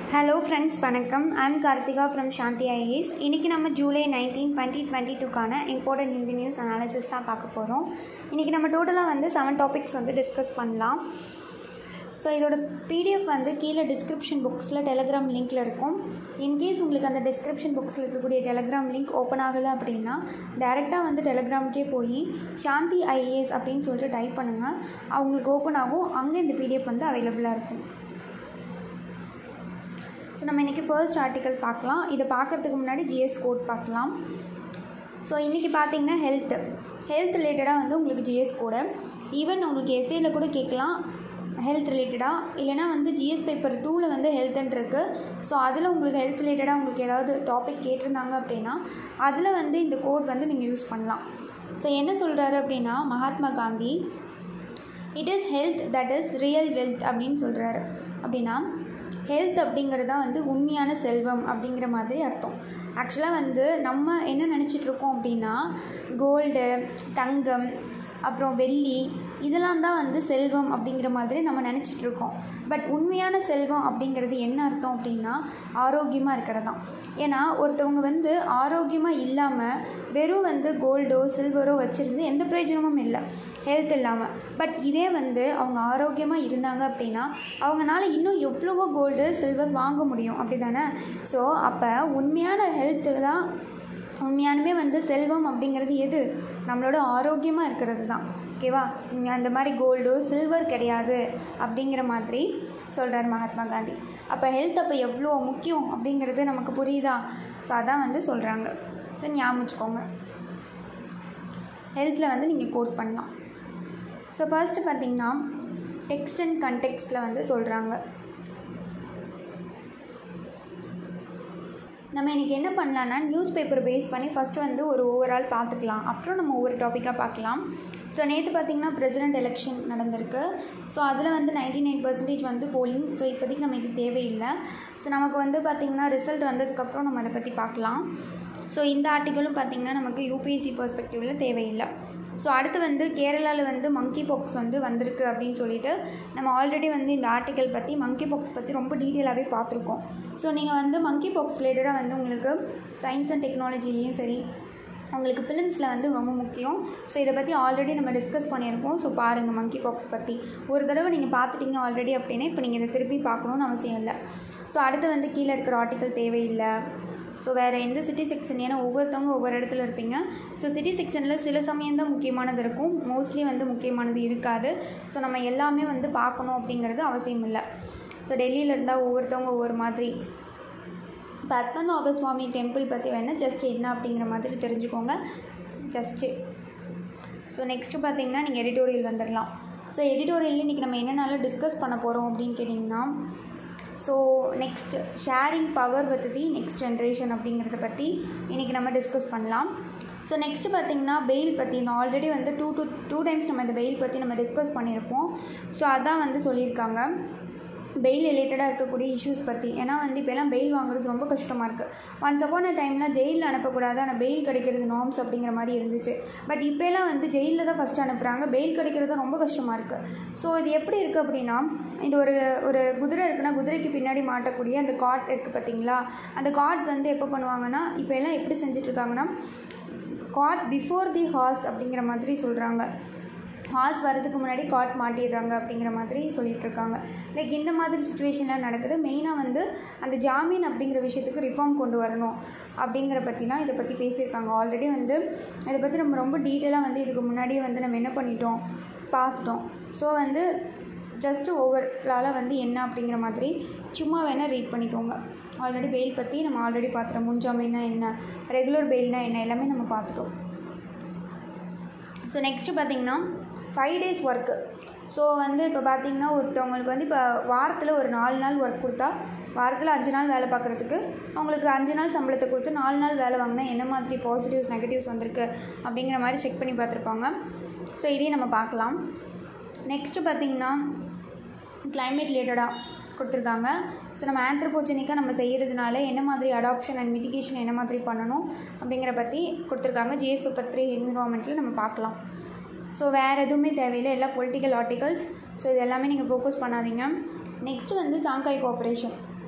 hello friends வணக்கம் I'm Karthika from Shanthi IAS இன்றைக்கி நம்ம ஜூலை நைன்டீன் டுவெண்ட்டி டுவெண்ட்டி டூக்கான இம்பார்ட்டன்ட் ஹிந்தி நியூஸ் அனாலிசிஸ் தான் பார்க்க போகிறோம் இன்றைக்கி நம்ம டோட்டலாக வந்து செவன் டாபிக்ஸ் வந்து டிஸ்கஸ் பண்ணலாம் ஸோ இதோட பிடிஎஃப் வந்து கீழே டிஸ்கிரிப்ஷன் புக்ஸில் டெலகிராம் லிங்க்கில் இருக்கும் இன்கேஸ் உங்களுக்கு அந்த டிஸ்கிரிப்ஷன் புக்ஸில் இருக்கக்கூடிய டெலகிராம் லிங்க் ஓப்பன் ஆகலை அப்படின்னா டேரெக்டாக வந்து டெலகிராம்க்கே போய் சாந்தி ஐஏஎஸ் அப்படின்னு சொல்லிட்டு டைப் பண்ணுங்கள் அவங்களுக்கு ஓப்பன் ஆகும் அங்கே இந்த பிடிஎஃப் வந்து அவைலபிளாக இருக்கும் ஸோ நம்ம இன்றைக்கி ஃபர்ஸ்ட் ஆர்டிக்கல் பார்க்கலாம் இதை பார்க்குறதுக்கு முன்னாடி ஜிஎஸ் கோட் பார்க்கலாம் ஸோ இன்றைக்கி பார்த்தீங்கன்னா ஹெல்த்து ஹெல்த் ரிலேட்டடாக வந்து உங்களுக்கு ஜிஎஸ் கோடு ஈவன் உங்களுக்கு எஸ்ஏயில் கூட கேட்கலாம் ஹெல்த் ரிலேட்டடாக இல்லைனா வந்து ஜிஎஸ் பேப்பர் டூவில் வந்து ஹெல்த்துன்னு இருக்குது ஸோ அதில் உங்களுக்கு ஹெல்த் ரிலேட்டடாக உங்களுக்கு ஏதாவது டாபிக் கேட்டிருந்தாங்க அப்படின்னா அதில் வந்து இந்த கோட் வந்து நீங்கள் யூஸ் பண்ணலாம் ஸோ என்ன சொல்கிறாரு அப்படின்னா Mahatma Gandhi it is health that is real wealth அப்படின்னு சொல்கிறாரு அப்படின்னா ஹெல்த் அப்படிங்கிறது தான் வந்து உண்மையான செல்வம் அப்படிங்கிற மாதிரி அர்த்தம் ஆக்சுவலாக வந்து நம்ம என்ன நினச்சிட்ருக்கோம் அப்படின்னா கோல்டு தங்கம் அப்புறம் வெள்ளி இதெல்லாம் தான் வந்து செல்வம் அப்படிங்கிற மாதிரி நம்ம நினச்சிட்ருக்கோம் பட் உண்மையான செல்வம் அப்படிங்கிறது என்ன அர்த்தம் அப்படின்னா ஆரோக்கியமாக இருக்கிறது தான் ஏன்னா ஒருத்தவங்க வந்து ஆரோக்கியமாக இல்லாமல் வெறும் வந்து கோல்டோ சில்வரோ வச்சுருந்து எந்த பிரயோஜனமும் இல்லை ஹெல்த் இல்லாமல் பட் இதே வந்து அவங்க ஆரோக்கியமாக இருந்தாங்க அப்படின்னா அவங்களால இன்னும் எவ்வளவோ கோல்டு சில்வர் வாங்க முடியும் அப்படி தானே ஸோ அப்போ உண்மையான ஹெல்த்து தான் உண்மையானுமே வந்து செல்வம் அப்படிங்கிறது எது நம்மளோட ஆரோக்கியமாக இருக்கிறது தான் ஓகேவா அந்த மாதிரி கோல்டு சில்வர் கிடையாது அப்படிங்கிற மாதிரி சொல்கிறார் மகாத்மா காந்தி அப்போ ஹெல்த் அப்போ எவ்வளோ முக்கியம் அப்படிங்கிறது நமக்கு புரியுதா ஸோ அதான் வந்து சொல்கிறாங்க ஸோ ஞாபகம் வச்சுக்கோங்க ஹெல்த்தில் வந்து நீங்கள் கோட் பண்ணலாம் ஸோ ஃபர்ஸ்ட்டு பார்த்தீங்கன்னா டெக்ஸ்ட் அண்ட் கண்டெக்ஸ்டில் வந்து சொல்கிறாங்க நம்ம இன்றைக்கி என்ன பண்ணலான்னா நியூஸ் பேப்பர் பேஸ் பண்ணி ஃபஸ்ட்டு வந்து ஒரு ஓவரால் பார்த்துக்கலாம் அப்புறம் நம்ம ஒவ்வொரு டாப்பிக்காக பார்க்கலாம் ஸோ நேற்று பார்த்திங்கன்னா பிரசிடென்ட் எலெக்ஷன் நடந்திருக்கு ஸோ அதில் வந்து நைன்டி நைன் பர்சன்டேஜ் வந்து போலிங் ஸோ இப்போதைக்கு நம்ம இது தேவையில்லை ஸோ நமக்கு வந்து பார்த்திங்கன்னா ரிசல்ட் வந்ததுக்கப்புறம் நம்ம அதை பற்றி பார்க்கலாம் ஸோ இந்த ஆர்டிக்கலும் பார்த்திங்கன்னா நமக்கு யூபிஎஸ்சி பர்ஸ்பெக்டிவில் தேவையில்லை ஸோ அடுத்து வந்து கேரளாவில் வந்து மங்கி பாக்ஸ் வந்து வந்திருக்கு அப்படின்னு சொல்லிட்டு நம்ம ஆல்ரெடி வந்து இந்த ஆர்டிக்கல் பற்றி மங்கி பாக்ஸ் பற்றி ரொம்ப டீட்டெயிலாகவே பார்த்துருக்கோம் ஸோ நீங்கள் வந்து மங்கி பாக்ஸ் ரிலேட்டடாக வந்து உங்களுக்கு சயின்ஸ் அண்ட் டெக்னாலஜிலையும் சரி உங்களுக்கு ஃபிலிம்ஸில் வந்து ரொம்ப முக்கியம் ஸோ இதை பற்றி ஆல்ரெடி நம்ம டிஸ்கஸ் பண்ணியிருக்கோம் ஸோ பாருங்கள் மங்கி பாக்ஸ் பற்றி ஒரு தடவை நீங்கள் பார்த்துட்டீங்க ஆல்ரெடி அப்படின்னா இப்போ நீங்கள் இதை திருப்பி பார்க்கணுன்னு அவசியம் இல்லை ஸோ அடுத்து வந்து கீழே இருக்கிற ஆர்டிக்கல் தேவையில்லை ஸோ வேறு எந்த சிட்டி செக்ஷன் ஏன்னா ஒவ்வொருத்தவங்க ஒவ்வொரு இடத்துல இருப்பீங்க ஸோ சிட்டி செக்ஷனில் சில சமயம் தான் முக்கியமானது இருக்கும் மோஸ்ட்லி வந்து முக்கியமானது இருக்காது ஸோ நம்ம எல்லாமே வந்து பார்க்கணும் அப்படிங்கிறது அவசியம் இல்லை ஸோ டெல்லியில் இருந்தால் ஒவ்வொருத்தவங்க ஒவ்வொரு மாதிரி பத்மநாப சுவாமி டெம்பிள் பற்றி வேணால் ஜஸ்ட் என்ன அப்படிங்கிற மாதிரி தெரிஞ்சுக்கோங்க ஜஸ்ட்டு ஸோ நெக்ஸ்ட்டு பார்த்தீங்கன்னா நீங்கள் எடிட்டோரியல் வந்துடலாம் ஸோ எடிட்டோரியல் இன்றைக்கி நம்ம என்னென்னாலும் டிஸ்கஸ் பண்ண போகிறோம் அப்படின்னு கேட்டிங்கன்னா so next sharing power with the next generation அப்படிங்கிறத பற்றி இன்றைக்கி நம்ம டிஸ்கஸ் பண்ணலாம் ஸோ நெக்ஸ்ட்டு பார்த்திங்கன்னா பெயில் பற்றி நான் ஆல்ரெடி வந்து டூ டூ டூ டைம்ஸ் நம்ம இந்த பெயில் பற்றி நம்ம டிஸ்கஸ் பண்ணியிருப்போம் ஸோ அதான் வந்து சொல்லியிருக்காங்க பெயில் ரிலேட்டடாக இருக்கக்கூடிய இஷ்யூஸ் பற்றி ஏன்னா வந்து இப்போலாம் பெயில் வாங்குறது ரொம்ப கஷ்டமாக இருக்குது ஒன்ஸ் அப்பான டைமில் ஜெயிலில் அனுப்பக்கூடாது ஆனால் பெயில் கிடைக்கிறது நார்ம்ஸ் அப்படிங்கிற மாதிரி இருந்துச்சு பட் இப்போலாம் வந்து ஜெயிலில் தான் ஃபஸ்ட்டு அனுப்புகிறாங்க பெயில் கிடைக்கிறது ரொம்ப கஷ்டமாக இருக்குது ஸோ இது எப்படி இருக்குது அப்படின்னா இது ஒரு ஒரு குதிரை இருக்குன்னா குதிரைக்கு பின்னாடி மாட்டக்கூடிய அந்த காட் இருக்குது பார்த்தீங்களா அந்த காட் வந்து எப்போ பண்ணுவாங்கன்னா இப்போ எல்லாம் எப்படி செஞ்சிட்ருக்காங்கன்னா காட் பிஃபோர் தி ஹார்ஸ் அப்படிங்கிற மாதிரி சொல்கிறாங்க ஹார்ஸ் வரதுக்கு முன்னாடி காட் மாட்டிடுறாங்க அப்படிங்கிற மாதிரி சொல்லிகிட்ருக்காங்க லைக் இந்த மாதிரி சுச்சுவேஷன்லாம் நடக்குது மெயினாக வந்து அந்த ஜாமீன் அப்படிங்கிற விஷயத்துக்கு ரிஃபார்ம் கொண்டு வரணும் அப்படிங்கிற பற்றிலாம் இதை பற்றி பேசியிருக்காங்க ஆல்ரெடி வந்து இதை பற்றி நம்ம ரொம்ப டீட்டெயிலாக வந்து இதுக்கு முன்னாடியே வந்து நம்ம என்ன பண்ணிட்டோம் பார்த்துட்டோம் ஸோ வந்து ஜஸ்ட்டு ஓவராலாக வந்து என்ன அப்படிங்கிற மாதிரி சும்மா வேணால் ரீட் பண்ணிக்கோங்க ஆல்ரெடி பெயில் பற்றி நம்ம ஆல்ரெடி பார்த்துட்டோம் முன்ஜாமீன்னா என்ன ரெகுலர் பெயில்னா என்ன எல்லாமே நம்ம பார்த்துட்டோம் ஸோ நெக்ஸ்ட்டு பார்த்திங்கன்னா ஃபைவ் டேஸ் ஒர்க்கு ஸோ வந்து இப்போ பார்த்திங்கன்னா ஒருத்தவங்களுக்கு வந்து இப்போ வாரத்தில் ஒரு நாலு நாள் ஒர்க் கொடுத்தா வாரத்தில் அஞ்சு நாள் வேலை பார்க்குறதுக்கு அவங்களுக்கு அஞ்சு நாள் சம்பளத்தை கொடுத்து நாலு நாள் வேலை வாங்கினா என்ன மாதிரி பாசிட்டிவ்ஸ் நெகட்டிவ்ஸ் வந்திருக்கு அப்படிங்கிற மாதிரி செக் பண்ணி பார்த்துருப்பாங்க ஸோ இதையும் நம்ம பார்க்கலாம் நெக்ஸ்ட்டு பார்த்திங்கன்னா கிளைமேட் ரிலேட்டடாக கொடுத்துருக்காங்க ஸோ நம்ம ஆந்த்ரோபோஜெனிக்காக நம்ம செய்கிறதுனால என்ன மாதிரி அடாப்ஷன் அண்ட் மிட்டிகேஷன் என்ன மாதிரி பண்ணணும் அப்படிங்கிற பற்றி கொடுத்துருக்காங்க ஜிஎஸ் பேப்பர் த்ரீ என்விரான்மெண்ட்டில் நம்ம பார்க்கலாம் ஸோ வேறு எதுவுமே தேவையில்லை எல்லாம் பொலிட்டிக்கல் ஆர்டிகல்ஸ் ஸோ இது எல்லாமே நீங்கள் ஃபோக்கஸ் பண்ணாதீங்க நெக்ஸ்ட்டு வந்து சாங்காய் கோஆப்ரேஷன்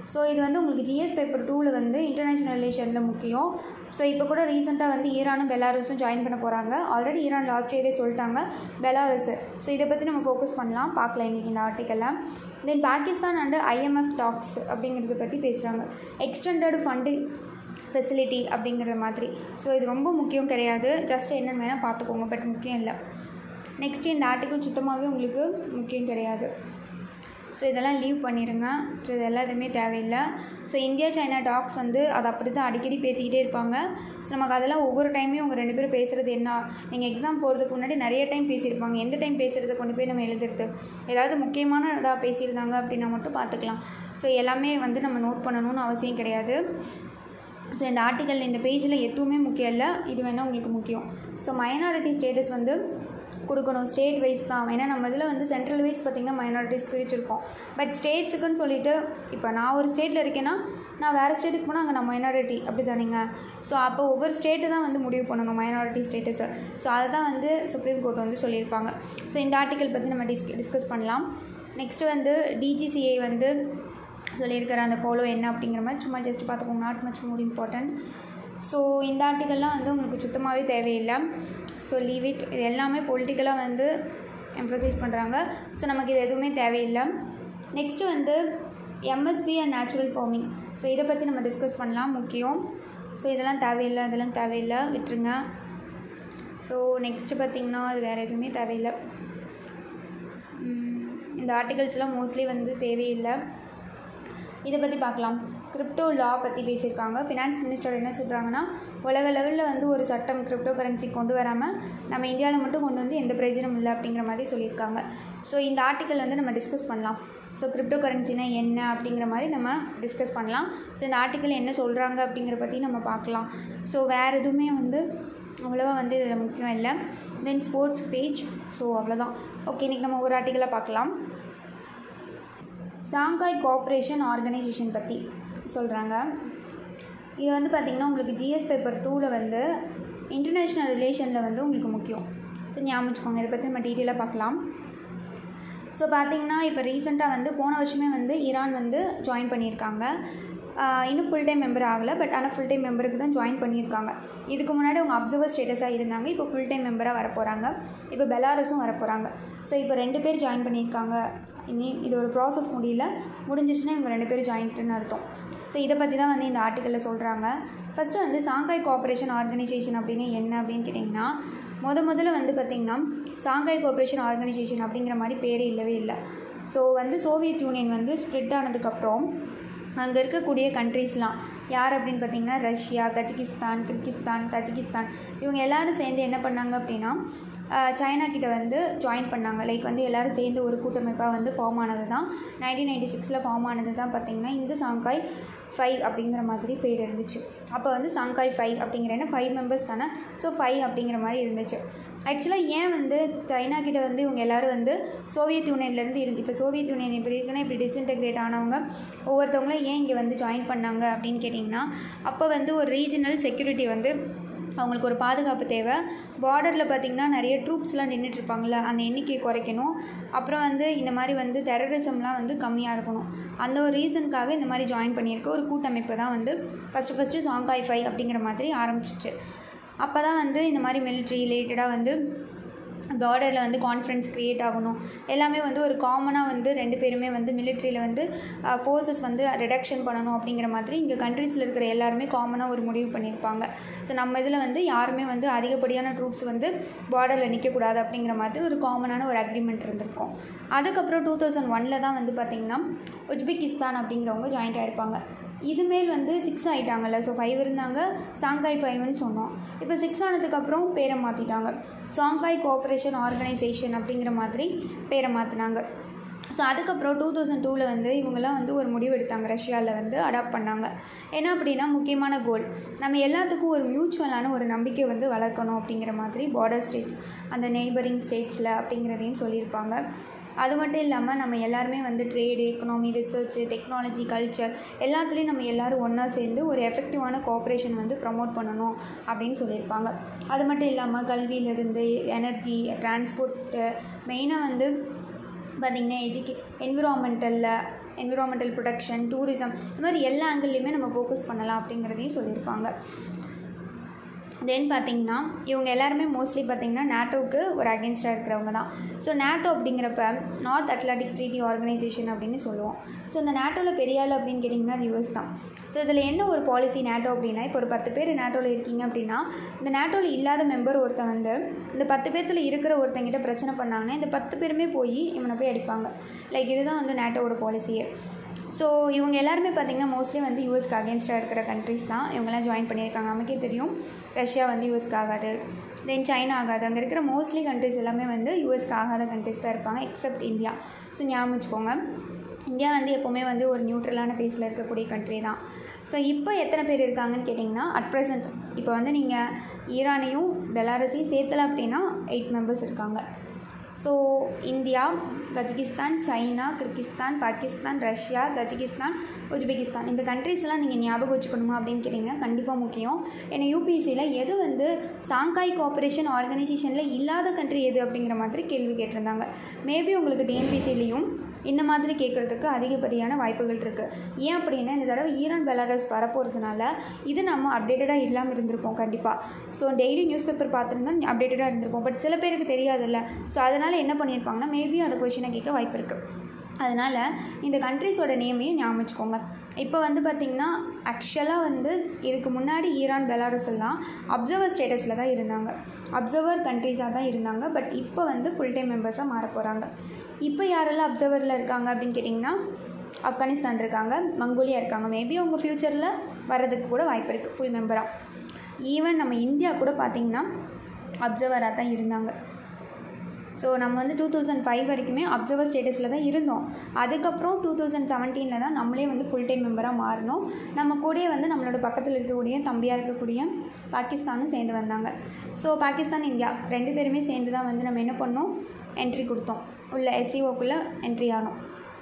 ஸோ இது வந்து உங்களுக்கு ஜிஎஸ் பேப்பர் டூவில் வந்து இன்டர்நேஷ்னல் ரிலேஷனில் முக்கியம் ஸோ இப்போ கூட ரீசெண்டாக வந்து ஈரானும் பெலாரஸும் ஜாயின் பண்ண போகிறாங்க ஆல்ரெடி ஈரான் லாஸ்ட் இயரே சொல்லிட்டாங்க பெலாரஸ் ஸோ இதை பற்றி நம்ம ஃபோக்கஸ் பண்ணலாம் பார்க்கலாம் இன்றைக்கி இந்த ஆர்டிக்கலில் then Pakistan and IMF talks அப்படிங்கிறத பற்றி பேசுகிறாங்க எக்ஸ்டெண்டட் ஃபண்டு ஃபெசிலிட்டி அப்படிங்கிற மாதிரி ஸோ இது ரொம்ப முக்கியம் கிடையாது ஜஸ்ட் என்னென்னு வேணால் பார்த்துக்கோங்க பட் முக்கியம் இல்லை நெக்ஸ்ட்டு இந்த ஆர்டிக்கல் சுத்தமாகவே உங்களுக்கு முக்கியம் கிடையாது ஸோ இதெல்லாம் லீவ் பண்ணிடுங்க ஸோ இதெல்லாம் எதுவுமே தேவையில்லை ஸோ இந்தியா சைனா டாக்ஸ் வந்து அதை அப்படி தான் அடிக்கடி பேசிக்கிட்டே இருப்பாங்க ஸோ நமக்கு அதெல்லாம் ஒவ்வொரு டைமையும் உங்கள் ரெண்டு பேரும் பேசுகிறது என்ன நீங்கள் எக்ஸாம் போகிறதுக்கு முன்னாடி நிறைய டைம் பேசியிருப்பாங்க எந்த டைம் பேசுகிறத கொண்டு போய் நம்ம எழுதுறது ஏதாவது முக்கியமான இதாக பேசியிருந்தாங்க அப்படின்னா மட்டும் பார்த்துக்கலாம் ஸோ எல்லாமே வந்து நம்ம நோட் பண்ணணும்னு அவசியம் கிடையாது ஸோ இந்த ஆர்டிக்கல் இந்த பேஜில் எதுவுமே முக்கியம் இல்லை இது வேணால் உங்களுக்கு முக்கியம் ஸோ மைனாரிட்டி ஸ்டேட்டஸ் வந்து கொடுக்கணும் ஸ்டேட் வைஸ் தான் ஏன்னா நம்ம இதில் வந்து சென்ட்ரல் வைஸ் பார்த்திங்கன்னா மைனாரிட்டிஸ் பிரிச்சிருக்கோம் பட் ஸ்டேட்ஸுக்குன்னு சொல்லிட்டு இப்போ நான் ஒரு ஸ்டேட்டில் இருக்கேன்னா நான் வேறு ஸ்டேட்டுக்கு போனால் அங்கே நான் மைனாரிட்டி அப்படி தானேங்க ஸோ அப்போ ஒவ்வொரு ஸ்டேட்டு தான் வந்து முடிவு பண்ணணும் மைனாரிட்டி ஸ்டேட்டஸை ஸோ அதை தான் வந்து சுப்ரீம் கோர்ட் வந்து சொல்லியிருப்பாங்க ஸோ இந்த ஆர்டிக்கல் பற்றி நம்ம டிஸ் டிஸ்கஸ் பண்ணலாம் நெக்ஸ்ட்டு வந்து டிஜிசிஐ வந்து சொல்லியிருக்கிற அந்த ஃபாலோ என்ன அப்படிங்கிற மாதிரி சும்மா ஜஸ்ட் பார்த்துக்கோங்க not much more important so இந்த ஆர்டிக்கல்லாம் வந்து உங்களுக்கு சுத்தமாகவே தேவையில்லை ஸோ லீவ் இட் இது எல்லாமே பொலிட்டிக்கலாக வந்து எம்ஃபசைஸ் பண்ணுறாங்க ஸோ நமக்கு இது எதுவுமே தேவையில்லை நெக்ஸ்ட்டு வந்து MSP and natural farming so இதை பற்றி நம்ம டிஸ்கஸ் பண்ணலாம் முக்கியம் ஸோ இதெல்லாம் தேவையில்லை இதெல்லாம் தேவையில்லை விட்டுருங்க ஸோ நெக்ஸ்ட்டு பார்த்திங்கன்னா அது வேறு எதுவுமே தேவையில்லை இந்த ஆர்டிகல்ஸ்லாம் மோஸ்ட்லி வந்து தேவையில்லை இதை பற்றி பார்க்கலாம் கிரிப்டோ லா பற்றி பேசியிருக்காங்க ஃபினான்ஸ் மினிஸ்டர் என்ன சொல்கிறாங்கன்னா உலக லெவலில் வந்து ஒரு சட்டம் கிரிப்டோ கரன்சி கொண்டு வராமல் நம்ம இந்தியாவில் மட்டும் கொண்டு வந்து எந்த பிரயோஜனமும் இல்லை அப்படிங்கிற மாதிரி சொல்லியிருக்காங்க ஸோ இந்த ஆர்டிக்கல் வந்து நம்ம டிஸ்கஸ் பண்ணலாம் ஸோ கிரிப்டோ கரன்சினா என்ன அப்படிங்கிற மாதிரி நம்ம டிஸ்கஸ் பண்ணலாம் ஸோ இந்த ஆர்டிக்கல் என்ன சொல்கிறாங்க அப்படிங்கிற பற்றி நம்ம பார்க்கலாம் ஸோ வேறு எதுவுமே வந்து அவ்வளோவா வந்து இதில் முக்கியம் இல்லை தென் ஸ்போர்ட்ஸ் பேஜ் ஸோ அவ்வளோதான் ஓகே இன்றைக்கி நம்ம ஒரு ஆர்டிக்கலாக பார்க்கலாம் சாங்காய் கோஆப்ரேஷன் ஆர்கனைசேஷன் பற்றி சொல்கிறாங்க இது வந்து பார்த்திங்கன்னா உங்களுக்கு ஜிஎஸ் பேப்பர் டூவில் வந்து இன்டர்நேஷ்னல் ரிலேஷனில் வந்து உங்களுக்கு முக்கியம் ஸோ ஞாபகம் வச்சுக்கோங்க இதை பற்றி நம்ம டீட்டெயிலாக பார்க்கலாம் ஸோ பார்த்திங்கன்னா இப்போ ரீசெண்டாக வந்து போன வருஷமே வந்து ஈரான் வந்து ஜாயின் பண்ணியிருக்காங்க இன்னும் ஃபுல் டைம் மெம்பர் ஆகலை பட் ஆனால் ஃபுல் டைம் மெம்பருக்கு தான் ஜாயின் பண்ணியிருக்காங்க இதுக்கு முன்னாடி அவங்க அப்சர்வர் ஸ்டேட்டஸாக இருந்தாங்க இப்போ ஃபுல் டைம் மெம்பராக வர போகிறாங்க இப்போ பெலாரஸும் வர போகிறாங்க ஸோ இப்போ ரெண்டு பேர் ஜாயின் பண்ணியிருக்காங்க இனி இது ஒரு ப்ராசஸ் முடியல முடிஞ்சிச்சுன்னா இவங்க ரெண்டு பேரும் ஜாயின்ட்டுன்னு அர்த்தம் ஸோ இதை பற்றி தான் வந்து இந்த ஆர்டிக்கலில் சொல்கிறாங்க ஃபஸ்ட்டு வந்து சாங்காய் கோஆப்ரேஷன் ஆர்கனைசேஷன் அப்படின்னு என்ன அப்படின்னு கேட்டிங்கன்னா முத முதல்ல வந்து பார்த்திங்கன்னா சாங்காய் கோஆப்ரேஷன் ஆர்கனைசேஷன் அப்படிங்கிற மாதிரி பேரே இல்லவே இல்லை ஸோ வந்து சோவியத் யூனியன் வந்து ஸ்ப்ரெட் ஆனதுக்கப்புறம் அங்கே இருக்கக்கூடிய கண்ட்ரீஸ்லாம் யார் அப்படின்னு பார்த்தீங்கன்னா ரஷ்யா கஜகிஸ்தான் கிர்கிஸ்தான் தஜிகிஸ்தான் இவங்க எல்லோரும் சேர்ந்து என்ன பண்ணாங்க அப்படின்னா சைனா கிட்ட வந்து ஜாயின் பண்ணாங்க லைக் வந்து எல்லோரும் சேர்ந்து ஒரு கூட்டமைப்பாக வந்து ஃபார்ம் ஆனது தான் நைன்டீன் நைன்டி சிக்ஸில் ஃபார்ம் ஆனது தான் பார்த்திங்கன்னா இந்த சாங்காய் ஃபைவ் அப்படிங்கிற மாதிரி பேர் இருந்துச்சு அப்போ வந்து சாங்காய் ஃபைவ் அப்படிங்கிற என்ன ஃபைவ் மெம்பர்ஸ் தானே ஸோ ஃபைவ் அப்படிங்கிற மாதிரி இருந்துச்சு ஆக்சுவலாக ஏன் வந்து சைனா கிட்ட வந்து இவங்க எல்லோரும் வந்து சோவியத் யூனியன்லேருந்து இருந்து இப்போ சோவியத் யூனியன் இப்படி இருக்குன்னா இப்படி டிஸ்இன்டெகிரேட் ஆனவங்க ஒவ்வொருத்தவங்களும் ஏன் இங்கே வந்து ஜாயின் பண்ணாங்க அப்படின்னு கேட்டிங்கன்னா அப்போ வந்து ஒரு ரீஜனல் செக்யூரிட்டி வந்து அவங்களுக்கு ஒரு பாதுகாப்பு தேவை பார்டரில் பார்த்திங்கன்னா நிறைய ட்ரூப்ஸ்லாம் நின்றுட்டுருப்பாங்கள அந்த எண்ணிக்கையை குறைக்கணும் அப்புறம் வந்து இந்த மாதிரி வந்து டெரரிசம்லாம் வந்து கம்மியாக இருக்கணும் அந்த ஒரு ரீசனுக்காக இந்த மாதிரி ஜாயின் பண்ணியிருக்க ஒரு கூட்டமைப்பு தான் வந்து ஃபஸ்ட்டு ஃபஸ்ட்டு சாங்காய் ஃபை அப்படிங்கிற மாதிரி ஆரம்பிச்சிச்சு அப்போ தான் வந்து இந்த மாதிரி மிலிட்ரி ரிலேட்டடாக வந்து பார்டரில் வந்து கான்ஃபிடன்ஸ் க்ரியேட் ஆகணும் எல்லாமே வந்து ஒரு காமனாக வந்து ரெண்டு பேருமே வந்து மிலிட்ரியில் வந்து ஃபோர்ஸஸ் வந்து ரிடக்ஷன் பண்ணணும் அப்படிங்கிற மாதிரி இங்கே கண்ட்ரீஸில் இருக்கிற எல்லாருமே காமனாக ஒரு முடிவு பண்ணியிருப்பாங்க ஸோ நம்ம இதில் வந்து யாருமே வந்து அதிகப்படியான ட்ரூப்ஸ் வந்து பார்டரில் நிற்கக்கூடாது அப்படிங்கிற மாதிரி ஒரு காமனான ஒரு அக்ரிமெண்ட் இருந்திருக்கும் அதுக்கப்புறம் டூ தௌசண்ட் ஒனில் தான் வந்து பார்த்திங்கன்னா உஜ்பெகிஸ்தான் அப்படிங்கிறவங்க ஜாயிண்ட் ஆகிருப்பாங்க இதுமேல் வந்து சிக்ஸ் ஆகிட்டாங்கல்ல ஸோ ஃபைவ் இருந்தாங்க சாங்காய் ஃபைவ்னு சொன்னோம் இப்போ சிக்ஸ் ஆனதுக்கப்புறம் பேரை மாற்றிட்டாங்க சாங்காய் கோஆப்ரேஷன் ஆர்கனைசேஷன் அப்படிங்கிற மாதிரி பேரை மாற்றினாங்க ஸோ அதுக்கப்புறம் டூ தௌசண்ட் டூவில் வந்து இவங்கெல்லாம் வந்து ஒரு முடிவு எடுத்தாங்க ரஷ்யாவில் வந்து அடாப்ட் பண்ணாங்க என்ன அப்படின்னா முக்கியமான கோல் நம்ம எல்லாத்துக்கும் ஒரு மியூச்சுவலான ஒரு நம்பிக்கை வந்து வளர்க்கணும் அப்படிங்கிற மாதிரி பார்டர் ஸ்டேட்ஸ் அந்த நெய்பரிங் ஸ்டேட்ஸில் அப்படிங்கிறதையும் சொல்லியிருப்பாங்க அது மட்டும் இல்லாமல் நம்ம எல்லாருமே வந்து trade economy research technology culture எல்லாத்துலேயும் நம்ம எல்லோரும் ஒன்றா சேர்ந்து ஒரு எஃபெக்டிவான கோஆப்ரேஷன் வந்து ப்ரமோட் பண்ணணும் அப்படின்னு சொல்லியிருப்பாங்க அது மட்டும் இல்லாமல் கல்வியிலேருந்து எனர்ஜி டிரான்ஸ்போர்ட்டு மெயினாக வந்து பார்த்திங்கன்னா எஜுகே என்விரான்மெண்டலில் என்விரான்மெண்டல் ப்ரொடெக்ஷன் டூரிசம் இந்த மாதிரி எல்லா ஆங்கிள்லையுமே நம்ம ஃபோக்கஸ் பண்ணலாம் அப்படிங்கிறதையும் சொல்லியிருப்பாங்க தென் பார்த்தீங்கன்னா இவங்க எல்லாருமே மோஸ்ட்லி பார்த்தீங்கன்னா நேட்டோவுக்கு ஒரு அகேன்ஸ்டாக இருக்கிறவங்க தான் ஸோ நேட்டோ அப்படிங்கிறப்ப நார்த் அட்லாண்டிக் ட்ரீட்டி ஆர்கனைசேஷன் அப்படின்னு சொல்லுவோம் ஸோ இந்த நேட்டோவில் பெரிய ஆள் அப்படின்னு கேட்டிங்கன்னா அது யூஎஸ் தான் ஸோ இதில் என்ன ஒரு பாலிசி நேட்டோ அப்படின்னா இப்போ ஒரு பத்து பேர் நேட்டோவில் இருக்கீங்க அப்படின்னா இந்த நேட்டோவில் இல்லாத மெம்பர் ஒருத்தன் வந்து இந்த பத்து பேர்த்தில் இருக்கிற ஒருத்தங்கிட்ட பிரச்சனை பண்ணாங்கன்னா இந்த பத்து பேருமே போய் இவனை போய் அடிப்பாங்க லைக் இதுதான் வந்து நேட்டோவோட பாலிசியே ஸோ இவங்க எல்லாருமே பார்த்திங்கன்னா மோஸ்ட்லி வந்து யூஎஸ்க்கு அகேன்ஸ்டாக இருக்கிற கண்ட்ரிஸ் தான் இவங்கெல்லாம் ஜாயின் பண்ணியிருக்காங்க நமக்கே தெரியும் ரஷ்யா வந்து யூஎஸ்க்கு ஆகாது தென் சைனா ஆகாது அங்கே இருக்கிற மோஸ்ட்லி கண்ட்ரிஸ் எல்லாமே வந்து யூஎஸ்க்கு ஆகாத கண்ட்ரிஸ் தான் இருப்பாங்க எக்ஸப்ட் இந்தியா ஸோ ஞாபகம் வச்சுக்கோங்க இந்தியா வந்து எப்போவுமே வந்து ஒரு நியூட்ரலான பேஸில் இருக்கக்கூடிய கண்ட்ரி தான் ஸோ இப்போ எத்தனை பேர் இருக்காங்கன்னு கேட்டிங்கன்னா அட் ப்ரெசன்ட் இப்போ வந்து நீங்கள் ஈரானையும் பெலாரஸையும் சேர்த்தல அப்படின்னா எயிட் மெம்பர்ஸ் இருக்காங்க so India Kazakhstan China Kyrgyzstan Pakistan Russia Tajikistan Uzbekistan இந்த கண்ட்ரிஸ்லாம் நீங்கள் ஞாபகம் வச்சுக்கணுமா அப்படின்னு கேட்டிங்கன்னா கண்டிப்பாக முக்கியம் ஏன்னா யூபிஎஸ்சியில் எது வந்து சாங்காய் கோஆப்ரேஷன் ஆர்கனைசேஷனில் இல்லாத கண்ட்ரி எது அப்படிங்கிற மாதிரி கேள்வி கேட்டிருந்தாங்க மேபி உங்களுக்கு டிஎன்பிசிலையும் இந்த மாதிரி கேட்குறதுக்கு அதிகப்படியான வாய்ப்புகள் இருக்குது ஏன் அப்படின்னா இந்த தடவை ஈரான் பெலாரஸ் வரப்போகிறதுனால இது நம்ம அப்டேட்டடாக இல்லாமல் இருந்திருப்போம் கண்டிப்பாக ஸோ டெய்லி நியூஸ் பேப்பர் பார்த்துருந்தா அப்டேட்டடாக இருந்திருப்போம் பட் சில பேருக்கு தெரியாதுல்ல ஸோ அதனால் என்ன பண்ணியிருப்பாங்கன்னா மேபி அந்த கொஷினை கேட்க வாய்ப்பு இருக்குது அதனால் இந்த கண்ட்ரிஸோட நேமையும் ஞாபகம் வச்சுக்கோங்க இப்போ வந்து பார்த்திங்கன்னா ஆக்சுவலாக வந்து இதுக்கு முன்னாடி ஈரான் பெலாரஸ் எல்லாம் அப்சர்வர் ஸ்டேட்டஸில் தான் இருந்தாங்க அப்சர்வர் கண்ட்ரிஸாக தான் இருந்தாங்க பட் இப்போ வந்து ஃபுல் டைம் மெம்பர்ஸாக மாற போகிறாங்க இப்போ யாரெல்லாம் அப்சர்வரில் இருக்காங்க அப்படின்னு கேட்டிங்கன்னா ஆப்கானிஸ்தான் இருக்காங்க மங்கோலியா இருக்காங்க மேபி அவங்க ஃப்யூச்சரில் வர்றதுக்கு கூட வாய்ப்பு இருக்குது ஃபுல் மெம்பராக ஈவன் நம்ம இந்தியா கூட பார்த்திங்கன்னா அப்சர்வராக தான் இருந்தாங்க ஸோ நம்ம வந்து டூ தௌசண்ட் ஃபைவ் வரைக்குமே அப்சர்வர் ஸ்டேட்டஸில் தான் இருந்தோம் அதுக்கப்புறம் டூ தௌசண்ட் செவன்டீனில் தான் நம்மளே வந்து ஃபுல் டைம் மெம்பராக மாறினோம் நம்ம கூடயே வந்து நம்மளோட பக்கத்தில் இருக்கக்கூடிய தம்பியாக இருக்கக்கூடிய பாகிஸ்தானும் சேர்ந்து வந்தாங்க ஸோ பாகிஸ்தான் இந்தியா ரெண்டு பேருமே சேர்ந்து தான் வந்து நம்ம என்ன பண்ணோம் என்ட்ரி கொடுத்தோம் உள்ள எஸ்சிஓக்குள்ளே என்ட்ரி ஆனோம்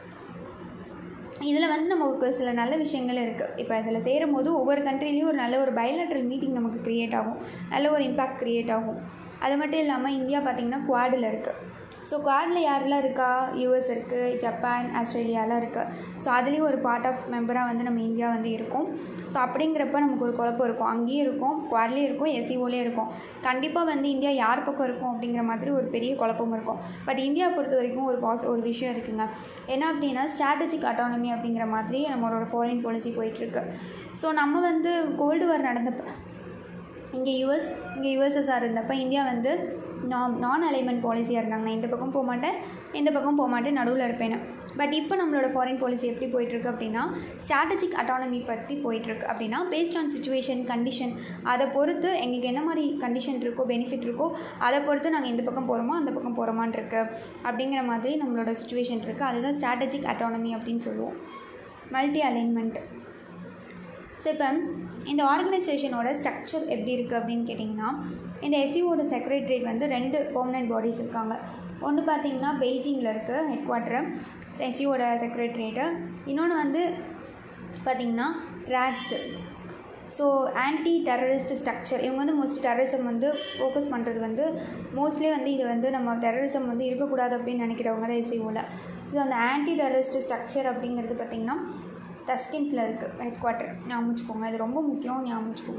இதில் வந்து நமக்கு சில நல்ல விஷயங்கள் இருக்குது இப்போ இதில் சேரும் போது ஒவ்வொரு கண்ட்ரிலையும் ஒரு நல்ல ஒரு பயலட்ரல் மீட்டிங் நமக்கு க்ரியேட் ஆகும் நல்ல ஒரு இம்பேக்ட் க்ரியேட் ஆகும் அது மட்டும் இல்லாமல் இந்தியா பார்த்திங்கன்னா குவாடில் இருக்குது ஸோ குவாடில் யாரெல்லாம் இருக்கா யூஎஸ் இருக்குது ஜப்பான் ஆஸ்திரேலியாலாம் இருக்குது ஸோ அதுலேயும் ஒரு பார்ட் ஆஃப் மெம்பராக வந்து நம்ம இந்தியா வந்து இருக்கும் ஸோ அப்படிங்கிறப்ப நமக்கு ஒரு குழப்பம் இருக்கும் அங்கேயும் இருக்கும் குவாட்லேயும் இருக்கும் எஸ்சிஓலேயும் இருக்கும் கண்டிப்பாக வந்து இந்தியா யார் பக்கம் இருக்கும் அப்படிங்கிற மாதிரி ஒரு பெரிய குழப்பம் இருக்கும் பட் இந்தியா பொறுத்த வரைக்கும் ஒரு பாஸ் ஒரு விஷயம் இருக்குங்க என்ன அப்படின்னா ஸ்ட்ராட்டஜிக் அட்டானமி அப்படிங்கிற மாதிரி நம்மளோட ஃபாரின் பாலிசி போயிட்டுருக்கு ஸோ நம்ம வந்து கோல்டு வார் நடந்தப்போ இங்கே யூஎஸ் இங்கே யூஎஸ்எஸ்ஆர் இருந்தப்போ இந்தியா வந்து நான் நான் அலைன்மெண்ட் பாலிசியாக இருந்தாங்க நான் இந்த பக்கம் போக மாட்டேன் இந்த பக்கம் போக மாட்டேன் நடுவில் இருப்பேன் பட் இப்போ நம்மளோட ஃபாரின் பாலிசி எப்படி போயிட்டுருக்கு அப்படின்னா ஸ்ட்ராட்டஜிக் அட்டானமி பற்றி போயிட்டுருக்கு அப்படின்னா பேஸ்ட் ஆன் சுச்சுவேஷன் கண்டிஷன் அதை பொறுத்து எங்களுக்கு என்ன மாதிரி கண்டிஷன் இருக்கோ பெனிஃபிட் இருக்கோ அதை பொறுத்து நாங்கள் இந்த பக்கம் போகிறோமோ அந்த பக்கம் போகிறோமான் இருக்கு அப்படிங்கிற மாதிரி நம்மளோட சுச்சுவேஷன் இருக்குது அதுதான் ஸ்ட்ராட்டஜிக் அட்டானமி அப்படின்னு சொல்லுவோம் மல்டி அலைன்மெண்ட் ஸோ இப்போ இந்த ஆர்கனைசேஷனோட ஸ்ட்ரக்சர் எப்படி இருக்குது அப்படின்னு கேட்டிங்கன்னா இந்த எஸ்சிஓட செக்ரட்டரியேட் வந்து ரெண்டு பெர்மனெண்ட் பாடிஸ் இருக்காங்க ஒன்று பார்த்தீங்கன்னா பெய்ஜிங்கில் இருக்குது ஹெட் குவார்ட்டரு எஸ்சிஓட செக்ரட்டரியேட்டு இன்னொன்று வந்து பார்த்திங்கன்னா RATS so anti terrorist structure இவங்க வந்து மோஸ்ட்லி டெரரிசம் வந்து ஃபோக்கஸ் பண்ணுறது வந்து மோஸ்ட்லி வந்து இது வந்து நம்ம டெரரிசம் வந்து இருக்கக்கூடாது அப்படின்னு நினைக்கிறவங்க தான் எஸ்சிஓவில் இது அந்த ஆன்டி டெரரிஸ்ட் ஸ்ட்ரக்சர் அப்படிங்கிறது பார்த்திங்கன்னா டஸ்கின்ஸில் இருக்குது ஹெட் குவார்ட்டர் ஞாபகம் வச்சுக்கோங்க இது ரொம்ப முக்கியம் ஞாபகம் வச்சுக்கோங்க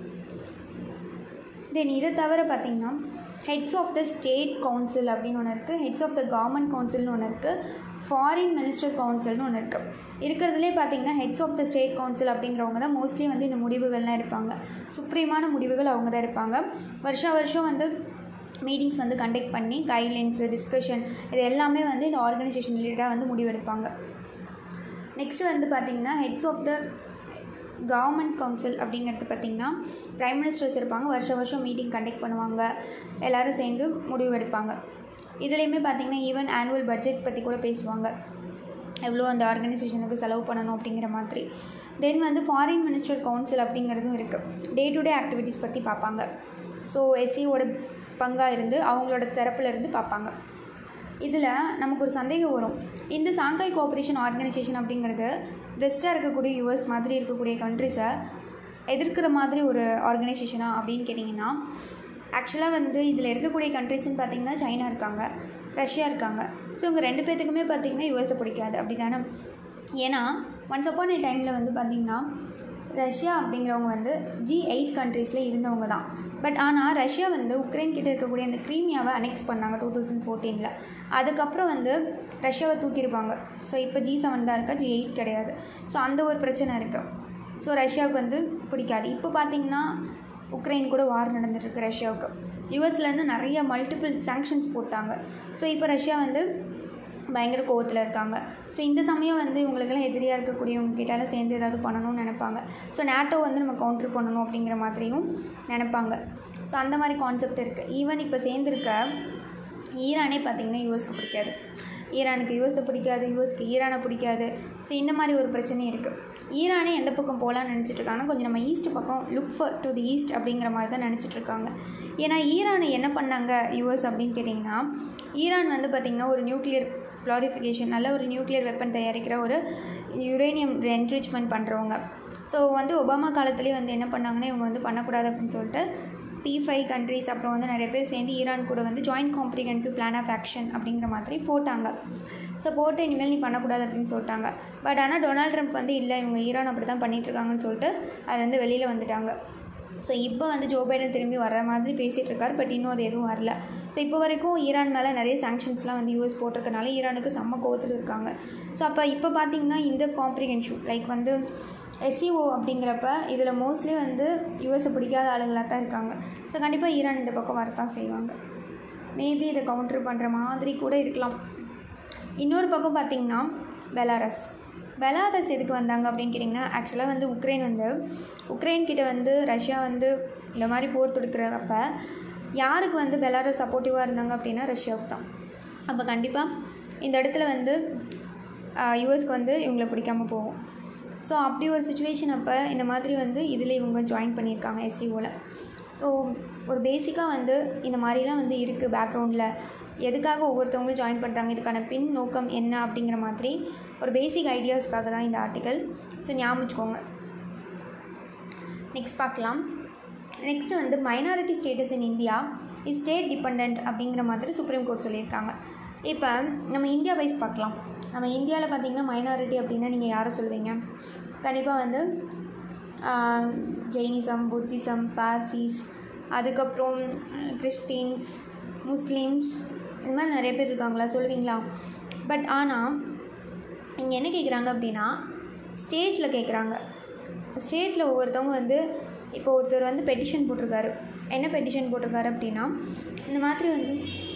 தென் இதை தவிர பார்த்திங்கன்னா heads of the state council அப்படின்னு ஒன்று இருக்குது ஹெட்ஸ் ஆஃப் த கவர்மெண்ட் கவுன்சில்னு ஒன்று இருக்குது ஃபாரின் மினிஸ்டர் கவுன்சில்னு ஒன்று இருக்குது இருக்கிறதுலே பார்த்தீங்கன்னா heads of the state council அப்படிங்கிறவங்க தான் மோஸ்ட்லி வந்து இந்த முடிவுகள்லாம் எடுப்பாங்க சுப்ரீமான முடிவுகள் அவங்க தான் எடுப்பாங்க வருஷம் வருஷம் வந்து மீட்டிங்ஸ் வந்து கண்டக்ட் பண்ணி கைட்லைன்ஸு டிஸ்கஷன் இது எல்லாமே வந்து இந்த ஆர்கனைசேஷன் ரிலேட்டடாக வந்து முடிவெடுப்பாங்க நெக்ஸ்ட் வந்து பார்த்திங்கன்னா heads of the government council அப்படிங்கிறது பார்த்திங்கன்னா ப்ரைம் மினிஸ்டர்ஸ் இருப்பாங்க வருஷம் வருஷம் மீட்டிங் கண்டக்ட் பண்ணுவாங்க எல்லோரும் சேர்ந்து முடிவு எடுப்பாங்க இதுலேயுமே பார்த்திங்கன்னா ஈவன் ஆனுவல் பட்ஜெட் பற்றி கூட பேசுவாங்க எவ்வளோ அந்த ஆர்கனைசேஷனுக்கு செலவு பண்ணணும் அப்படிங்கிற மாதிரி தென் வந்து ஃபாரின் மினிஸ்டர் கவுன்சில் அப்படிங்கிறதும் இருக்குது டே டு டே ஆக்டிவிட்டீஸ் பற்றி பார்ப்பாங்க ஸோ எஸ்சியோட பங்காக இருந்து அவங்களோட தரப்புல இருந்து பார்ப்பாங்க இதில் நமக்கு ஒரு சந்தேகம் வரும் இந்த சாங்காய் கோஆப்ரேஷன் ஆர்கனைசேஷன் அப்படிங்கிறது பெஸ்ட்டாக இருக்கக்கூடிய யூஎஸ் மாதிரி இருக்கக்கூடிய கண்ட்ரிஸை எதிர்க்கிற மாதிரி ஒரு ஆர்கனைசேஷனா அப்படின்னு கேட்டிங்கன்னா ஆக்சுவலாக வந்து இதில் இருக்கக்கூடிய கண்ட்ரிஸ்ன்னு பார்த்தீங்கன்னா சைனா இருக்காங்க ரஷ்யா இருக்காங்க ஸோ இவங்க ரெண்டு பேர்த்துக்குமே பார்த்தீங்கன்னா யூஎஸை பிடிக்காது அப்படி தானே ஏன்னா ஒன்ஸ் அப்பான் ஏ டைமில் வந்து பார்த்திங்கன்னா ரஷ்யா அப்படிங்கிறவங்க வந்து ஜி எயிட் கண்ட்ரீஸில் இருந்தவங்க தான் பட் ஆனால் ரஷ்யா வந்து உக்ரைன் கிட்ட இருக்கக்கூடிய அந்த க்ரீமியாவை அனெக்ஸ் பண்ணாங்க டூ தௌசண்ட் ஃபோர்டீனில் அதுக்கப்புறம் வந்து ரஷ்யாவை தூக்கியிருப்பாங்க ஸோ இப்போ ஜி செவன் தான் இருக்கா ஜி எயிட் கிடையாது ஸோ அந்த ஒரு பிரச்சனை இருக்குது ஸோ ரஷ்யாவுக்கு வந்து பிடிக்காது இப்போ பார்த்தீங்கன்னா உக்ரைன் கூட வார் நடந்துட்டுருக்கு ரஷ்யாவுக்கு யூஎஸ்லேருந்து நிறைய மல்டிபிள் சாங்ஷன்ஸ் போட்டாங்க ஸோ இப்போ ரஷ்யா வந்து பயங்கர கோவத்தில் இருக்காங்க ஸோ இந்த சமயம் வந்து இவங்களுக்கெல்லாம் எதிரியாக இருக்கக்கூடியவங்க கிட்டால சேர்ந்து ஏதாவது பண்ணணும்னு நினைப்பாங்க ஸோ நேட்டோ வந்து நம்ம கவுண்டர் பண்ணணும் அப்படிங்கிற மாதிரியும் நினைப்பாங்க ஸோ அந்த மாதிரி கான்செப்ட் இருக்குது ஈவன் இப்போ சேர்ந்துருக்க ஈரானே பார்த்திங்கன்னா யூஎஸ்க்கு பிடிக்காது ஈரானுக்கு யூஎஸை பிடிக்காது யூஎஸ்க்கு ஈரானை பிடிக்காது ஸோ இந்த மாதிரி ஒரு பிரச்சனையும் இருக்குது ஈரானே எந்த பக்கம் போகலான்னு நினச்சிட்டு இருக்காங்கன்னா கொஞ்சம் நம்ம ஈஸ்ட் பக்கம் look for to the east அப்படிங்கிற மாதிரி தான் நினச்சிட்டு இருக்காங்க ஏன்னா ஈரானை என்ன பண்ணாங்க யூஎஸ் அப்படின்னு கேட்டிங்கன்னா ஈரான் வந்து பார்த்திங்கன்னா ஒரு நியூக்ளியர் ப்ளாரிஃபிகேஷன் நல்ல ஒரு நியூக்ளியர் வெப்பன் தயாரிக்கிற ஒரு யுரேனியம் என்ரிச்மெண்ட் பண்ணுறவங்க ஸோ வந்து ஒபாமா காலத்துலேயே வந்து என்ன பண்ணாங்கன்னா இவங்க வந்து பண்ணக்கூடாது அப்படின்னு சொல்லிட்டு பி ஃபைவ் கண்ட்ரீஸ் அப்புறம் வந்து நிறைய பேர் சேர்ந்து ஈரான் கூட வந்து joint comprehensive plan of action அப்படிங்கிற மாதிரி போட்டாங்க ஸோ போட்டு இனிமேல் நீ பண்ணக்கூடாது அப்படின்னு சொல்லிட்டாங்க பட் ஆனால் டொனால்ட் ட்ரம்ப் வந்து இல்லை இவங்க ஈரான் அப்படி தான் பண்ணிகிட்ருக்காங்கன்னு சொல்லிட்டு அதுலேருந்து வெளியில் வந்துட்டாங்க ஸோ இப்போ வந்து ஜோ பைடன் திரும்பி வர்ற மாதிரி பேசிகிட்டு இருக்கார் பட் இன்னும் அது எதுவும் வரல ஸோ இப்போ வரைக்கும் ஈரான் மேலே நிறைய சாங்ஷன்ஸ்லாம் வந்து யூஎஸ் போட்டிருக்கனால ஈரானுக்கு செம்ம கோவத்தில் இருக்காங்க ஸோ அப்போ இப்போ பார்த்தீங்கன்னா இந்த காம்ப்ரிஹென்ஷன் லைக் வந்து எஸ்சிஓ அப்படிங்கிறப்ப இதில் மோஸ்ட்லி வந்து யூஎஸை பிடிக்காத ஆளுங்களாக தான் இருக்காங்க ஸோ கண்டிப்பாக ஈரான் இந்த பக்கம் வரத்தான் செய்வாங்க மேபி இதை கவுண்டர் பண்ணுற மாதிரி கூட இருக்கலாம் இன்னொரு பக்கம் பார்த்திங்கன்னா பெலாரஸ் பெலாரஸ் எதுக்கு வந்தாங்க அப்படின்னு கேட்டிங்கன்னா ஆக்சுவலாக வந்து உக்ரைன் வந்து உக்ரைன் கிட்ட வந்து ரஷ்யா வந்து இந்த மாதிரி போர் தொடுக்கிறப்ப யாருக்கு வந்து பெலாரஸ் சப்போர்ட்டிவாக இருந்தாங்க அப்படின்னா ரஷ்யாவுக்கு தான் அப்போ கண்டிப்பாக இந்த இடத்துல வந்து யூஎஸ்க்கு வந்து இவங்களை பிடிக்காம போகும் ஸோ அப்படி ஒரு சுச்சுவேஷன் அப்போ இந்த மாதிரி வந்து இதில் இவங்க ஜாயின் பண்ணியிருக்காங்க எஸ்சிஓவில் ஸோ ஒரு பேசிக்காக வந்து இந்த மாதிரிலாம் வந்து இருக்குது பேக்ரவுண்டில் எதுக்காக ஒவ்வொருத்தவங்களும் ஜாயின் பண்ணுறாங்க இதுக்கான பின் நோக்கம் என்ன அப்படிங்கிற மாதிரி ஒரு பேசிக் ஐடியாஸ்க்காக தான் இந்த ஆர்டிக்கல் ஸோ ஞாபகம் வச்சுக்கோங்க நெக்ஸ்ட் பார்க்கலாம் நெக்ஸ்ட் வந்து minority status in India is state depend அப்படிங்கிற மாதிரி சுப்ரீம் கோர்ட் சொல்லியிருக்காங்க இப்போ நம்ம இந்தியா வைஸ் பார்க்கலாம் நம்ம இந்தியாவில் பார்த்திங்கன்னா மைனாரிட்டி அப்படின்னா நீங்கள் யாரை சொல்லுவீங்க கண்டிப்பாக வந்து ஜெயினிசம் புத்திசம் பார்சிஸ் அதுக்கப்புறம் கிறிஸ்டின்ஸ் முஸ்லீம்ஸ் இந்த மாதிரி நிறைய பேர் இருக்காங்களா சொல்லுவீங்களா பட் ஆனால் இங்கே என்ன கேட்குறாங்க அப்படின்னா ஸ்டேட்டில் கேட்குறாங்க ஸ்டேட்டில் ஒவ்வொருத்தவங்க வந்து இப்போ ஒருத்தர் வந்து பெட்டிஷன் போட்டிருக்காரு என்ன பெட்டிஷன் போட்டிருக்காரு அப்படின்னா இந்த மாதிரி வந்து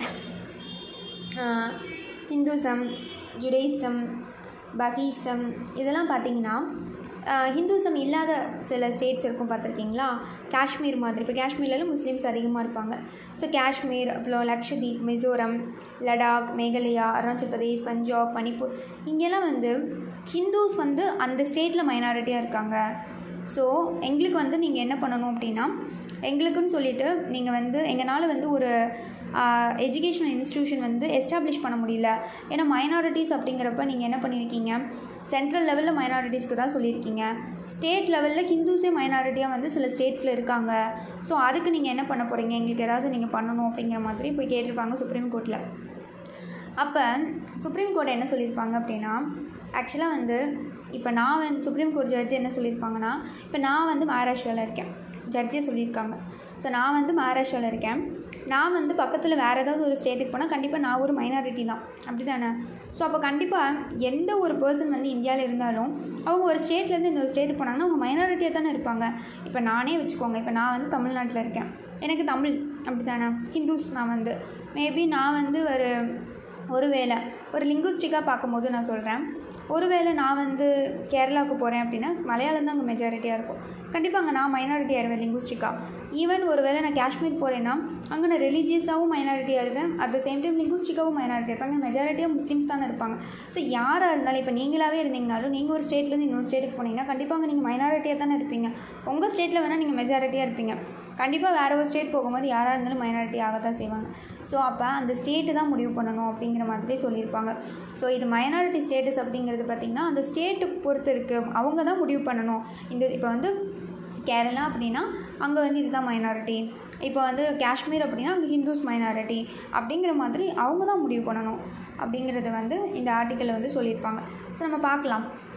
ஹிந்துசம் ஜுடேசம் பஹீசம் இதெல்லாம் பார்த்தீங்கன்னா ஹிந்துசம் இல்லாத சில ஸ்டேட்ஸ் இருக்கும் பார்த்துருக்கீங்களா காஷ்மீர் மாதிரி இப்போ காஷ்மீர்லாம் முஸ்லீம்ஸ் அதிகமாக இருப்பாங்க ஸோ காஷ்மீர் அப்புறம் லக்ஷதீப் மிசோரம் லடாக் மேகாலயா அருணாச்சல் பிரதேஷ் பஞ்சாப் மணிப்பூர் இங்கெல்லாம் வந்து ஹிந்துஸ் வந்து அந்த ஸ்டேட்டில் மைனாரிட்டியாக இருக்காங்க ஸோ எங்களுக்கு வந்து நீங்கள் என்ன பண்ணணும் அப்படின்னா எங்களுக்குன்னு சொல்லிட்டு நீங்கள் வந்து எங்களால் வந்து ஒரு எஜுகேஷனல் இன்ஸ்டியூஷன் வந்து எஸ்டாப்ளிஷ் பண்ண முடியல ஏன்னா மைனாரிட்டிஸ் அப்படிங்கிறப்ப நீங்கள் என்ன பண்ணியிருக்கீங்க சென்ட்ரல் லெவலில் மைனாரிட்டிஸ்க்கு தான் சொல்லியிருக்கீங்க ஸ்டேட் லெவலில் ஹிந்துஸே மைனாரிட்டியாக வந்து சில ஸ்டேட்ஸில் இருக்காங்க ஸோ அதுக்கு நீங்கள் என்ன பண்ண போகிறீங்க எங்களுக்கு ஏதாவது நீங்கள் பண்ணணும் அப்படிங்கிற மாதிரி போய் கேட்டிருப்பாங்க சுப்ரீம் கோர்ட்டில் அப்போ சுப்ரீம் கோர்ட் என்ன சொல்லியிருப்பாங்க அப்படின்னா ஆக்சுவலாக வந்து இப்போ நான் வந்து சுப்ரீம் கோர்ட் ஜட்ஜ் என்ன சொல்லியிருப்பாங்கன்னா இப்போ நான் வந்து மகாராஷ்டிராவில் இருக்கேன் ஜட்ஜே சொல்லியிருக்காங்க ஸோ நான் வந்து மகாராஷ்டிராவில் இருக்கேன் நான் வந்து பக்கத்தில் வேறு ஏதாவது ஒரு ஸ்டேட்டுக்கு போனால் கண்டிப்பாக நான் ஒரு மைனாரிட்டி தான் அப்படி தானே ஸோ அப்போ கண்டிப்பாக எந்த ஒரு பர்சன் வந்து இந்தியாவில் இருந்தாலும் அவங்க ஒரு ஸ்டேட்லேருந்து இந்த ஒரு ஸ்டேட்டுக்கு போனாங்கன்னா அவங்க மைனாரிட்டியாக தானே இருப்பாங்க இப்போ நானே வச்சுக்கோங்க இப்போ நான் வந்து தமிழ்நாட்டில் இருக்கேன் எனக்கு தமிழ் அப்படி தானே ஹிந்துஸ் நான் வந்து மேபி நான் வந்து ஒரு ஒருவேளை ஒரு லிங்குஸ்டிக்காக பார்க்கும்போது நான் சொல்கிறேன் ஒருவேளை நான் வந்து கேரளாவுக்கு போகிறேன் அப்படின்னா மலையாளம் தான் அங்கே மெஜாரிட்டியாக இருக்கும் கண்டிப்பாக அங்கே நான் மைனாரிட்டி ஆயிடுவேன் லிங்குஸ்டிக்காக ஈவன் ஒருவேளை நான் காஷ்மீர் போகிறேன்னா அங்கே நான் ரிலீஜியஸாகவும் மைனாரிட்டியாக இருப்பேன் அட் த சேம் டைம் லிங்குஸ்டிக்காகவும் மைனாரிட்டி இருப்பாங்க மெஜாரிட்டியாக முஸ்லீம்ஸ் தானே இருப்பாங்க ஸோ யாராக இருந்தாலும் இப்போ நீங்களாகவே இருந்தீங்கனாலும் நீங்கள் ஒரு ஸ்டேட்லேருந்து இன்னொரு ஸ்டேட்டுக்கு போனீங்கன்னா கண்டிப்பாக நீங்கள் மைனாரிட்டியாக தானே இருப்பீங்க உங்கள் ஸ்டேட்டில் வேணால் நீங்கள் மெஜாரிட்டியாக இருப்பீங்க கண்டிப்பாக வேறு ஒரு ஸ்டேட் போகும்போது யாராக இருந்தாலும் மைனாரிட்டி ஆக தான் செய்வாங்க ஸோ அப்போ அந்த ஸ்டேட்டு தான் முடிவு பண்ணணும் அப்படிங்கிற மாதிரி சொல்லியிருப்பாங்க ஸோ இது மைனாரிட்டி ஸ்டேட்டஸ் அப்படிங்கிறது பார்த்திங்கன்னா அந்த ஸ்டேட்டு பொறுத்து இருக்குது அவங்க தான் முடிவு பண்ணணும் இந்த இப்போ வந்து கேரளா அப்படின்னா அங்கே வந்து இதுதான் மைனாரிட்டி இப்போ வந்து காஷ்மீர் அப்படின்னா அங்கே ஹிந்துஸ் மைனாரிட்டி அப்படிங்கிற மாதிரி அவங்க தான் முடிவு பண்ணணும் அப்படிங்கிறத வந்து இந்த ஆர்டிக்கலில் வந்து சொல்லியிருப்பாங்க ஸோ நம்ம பார்க்கலாம்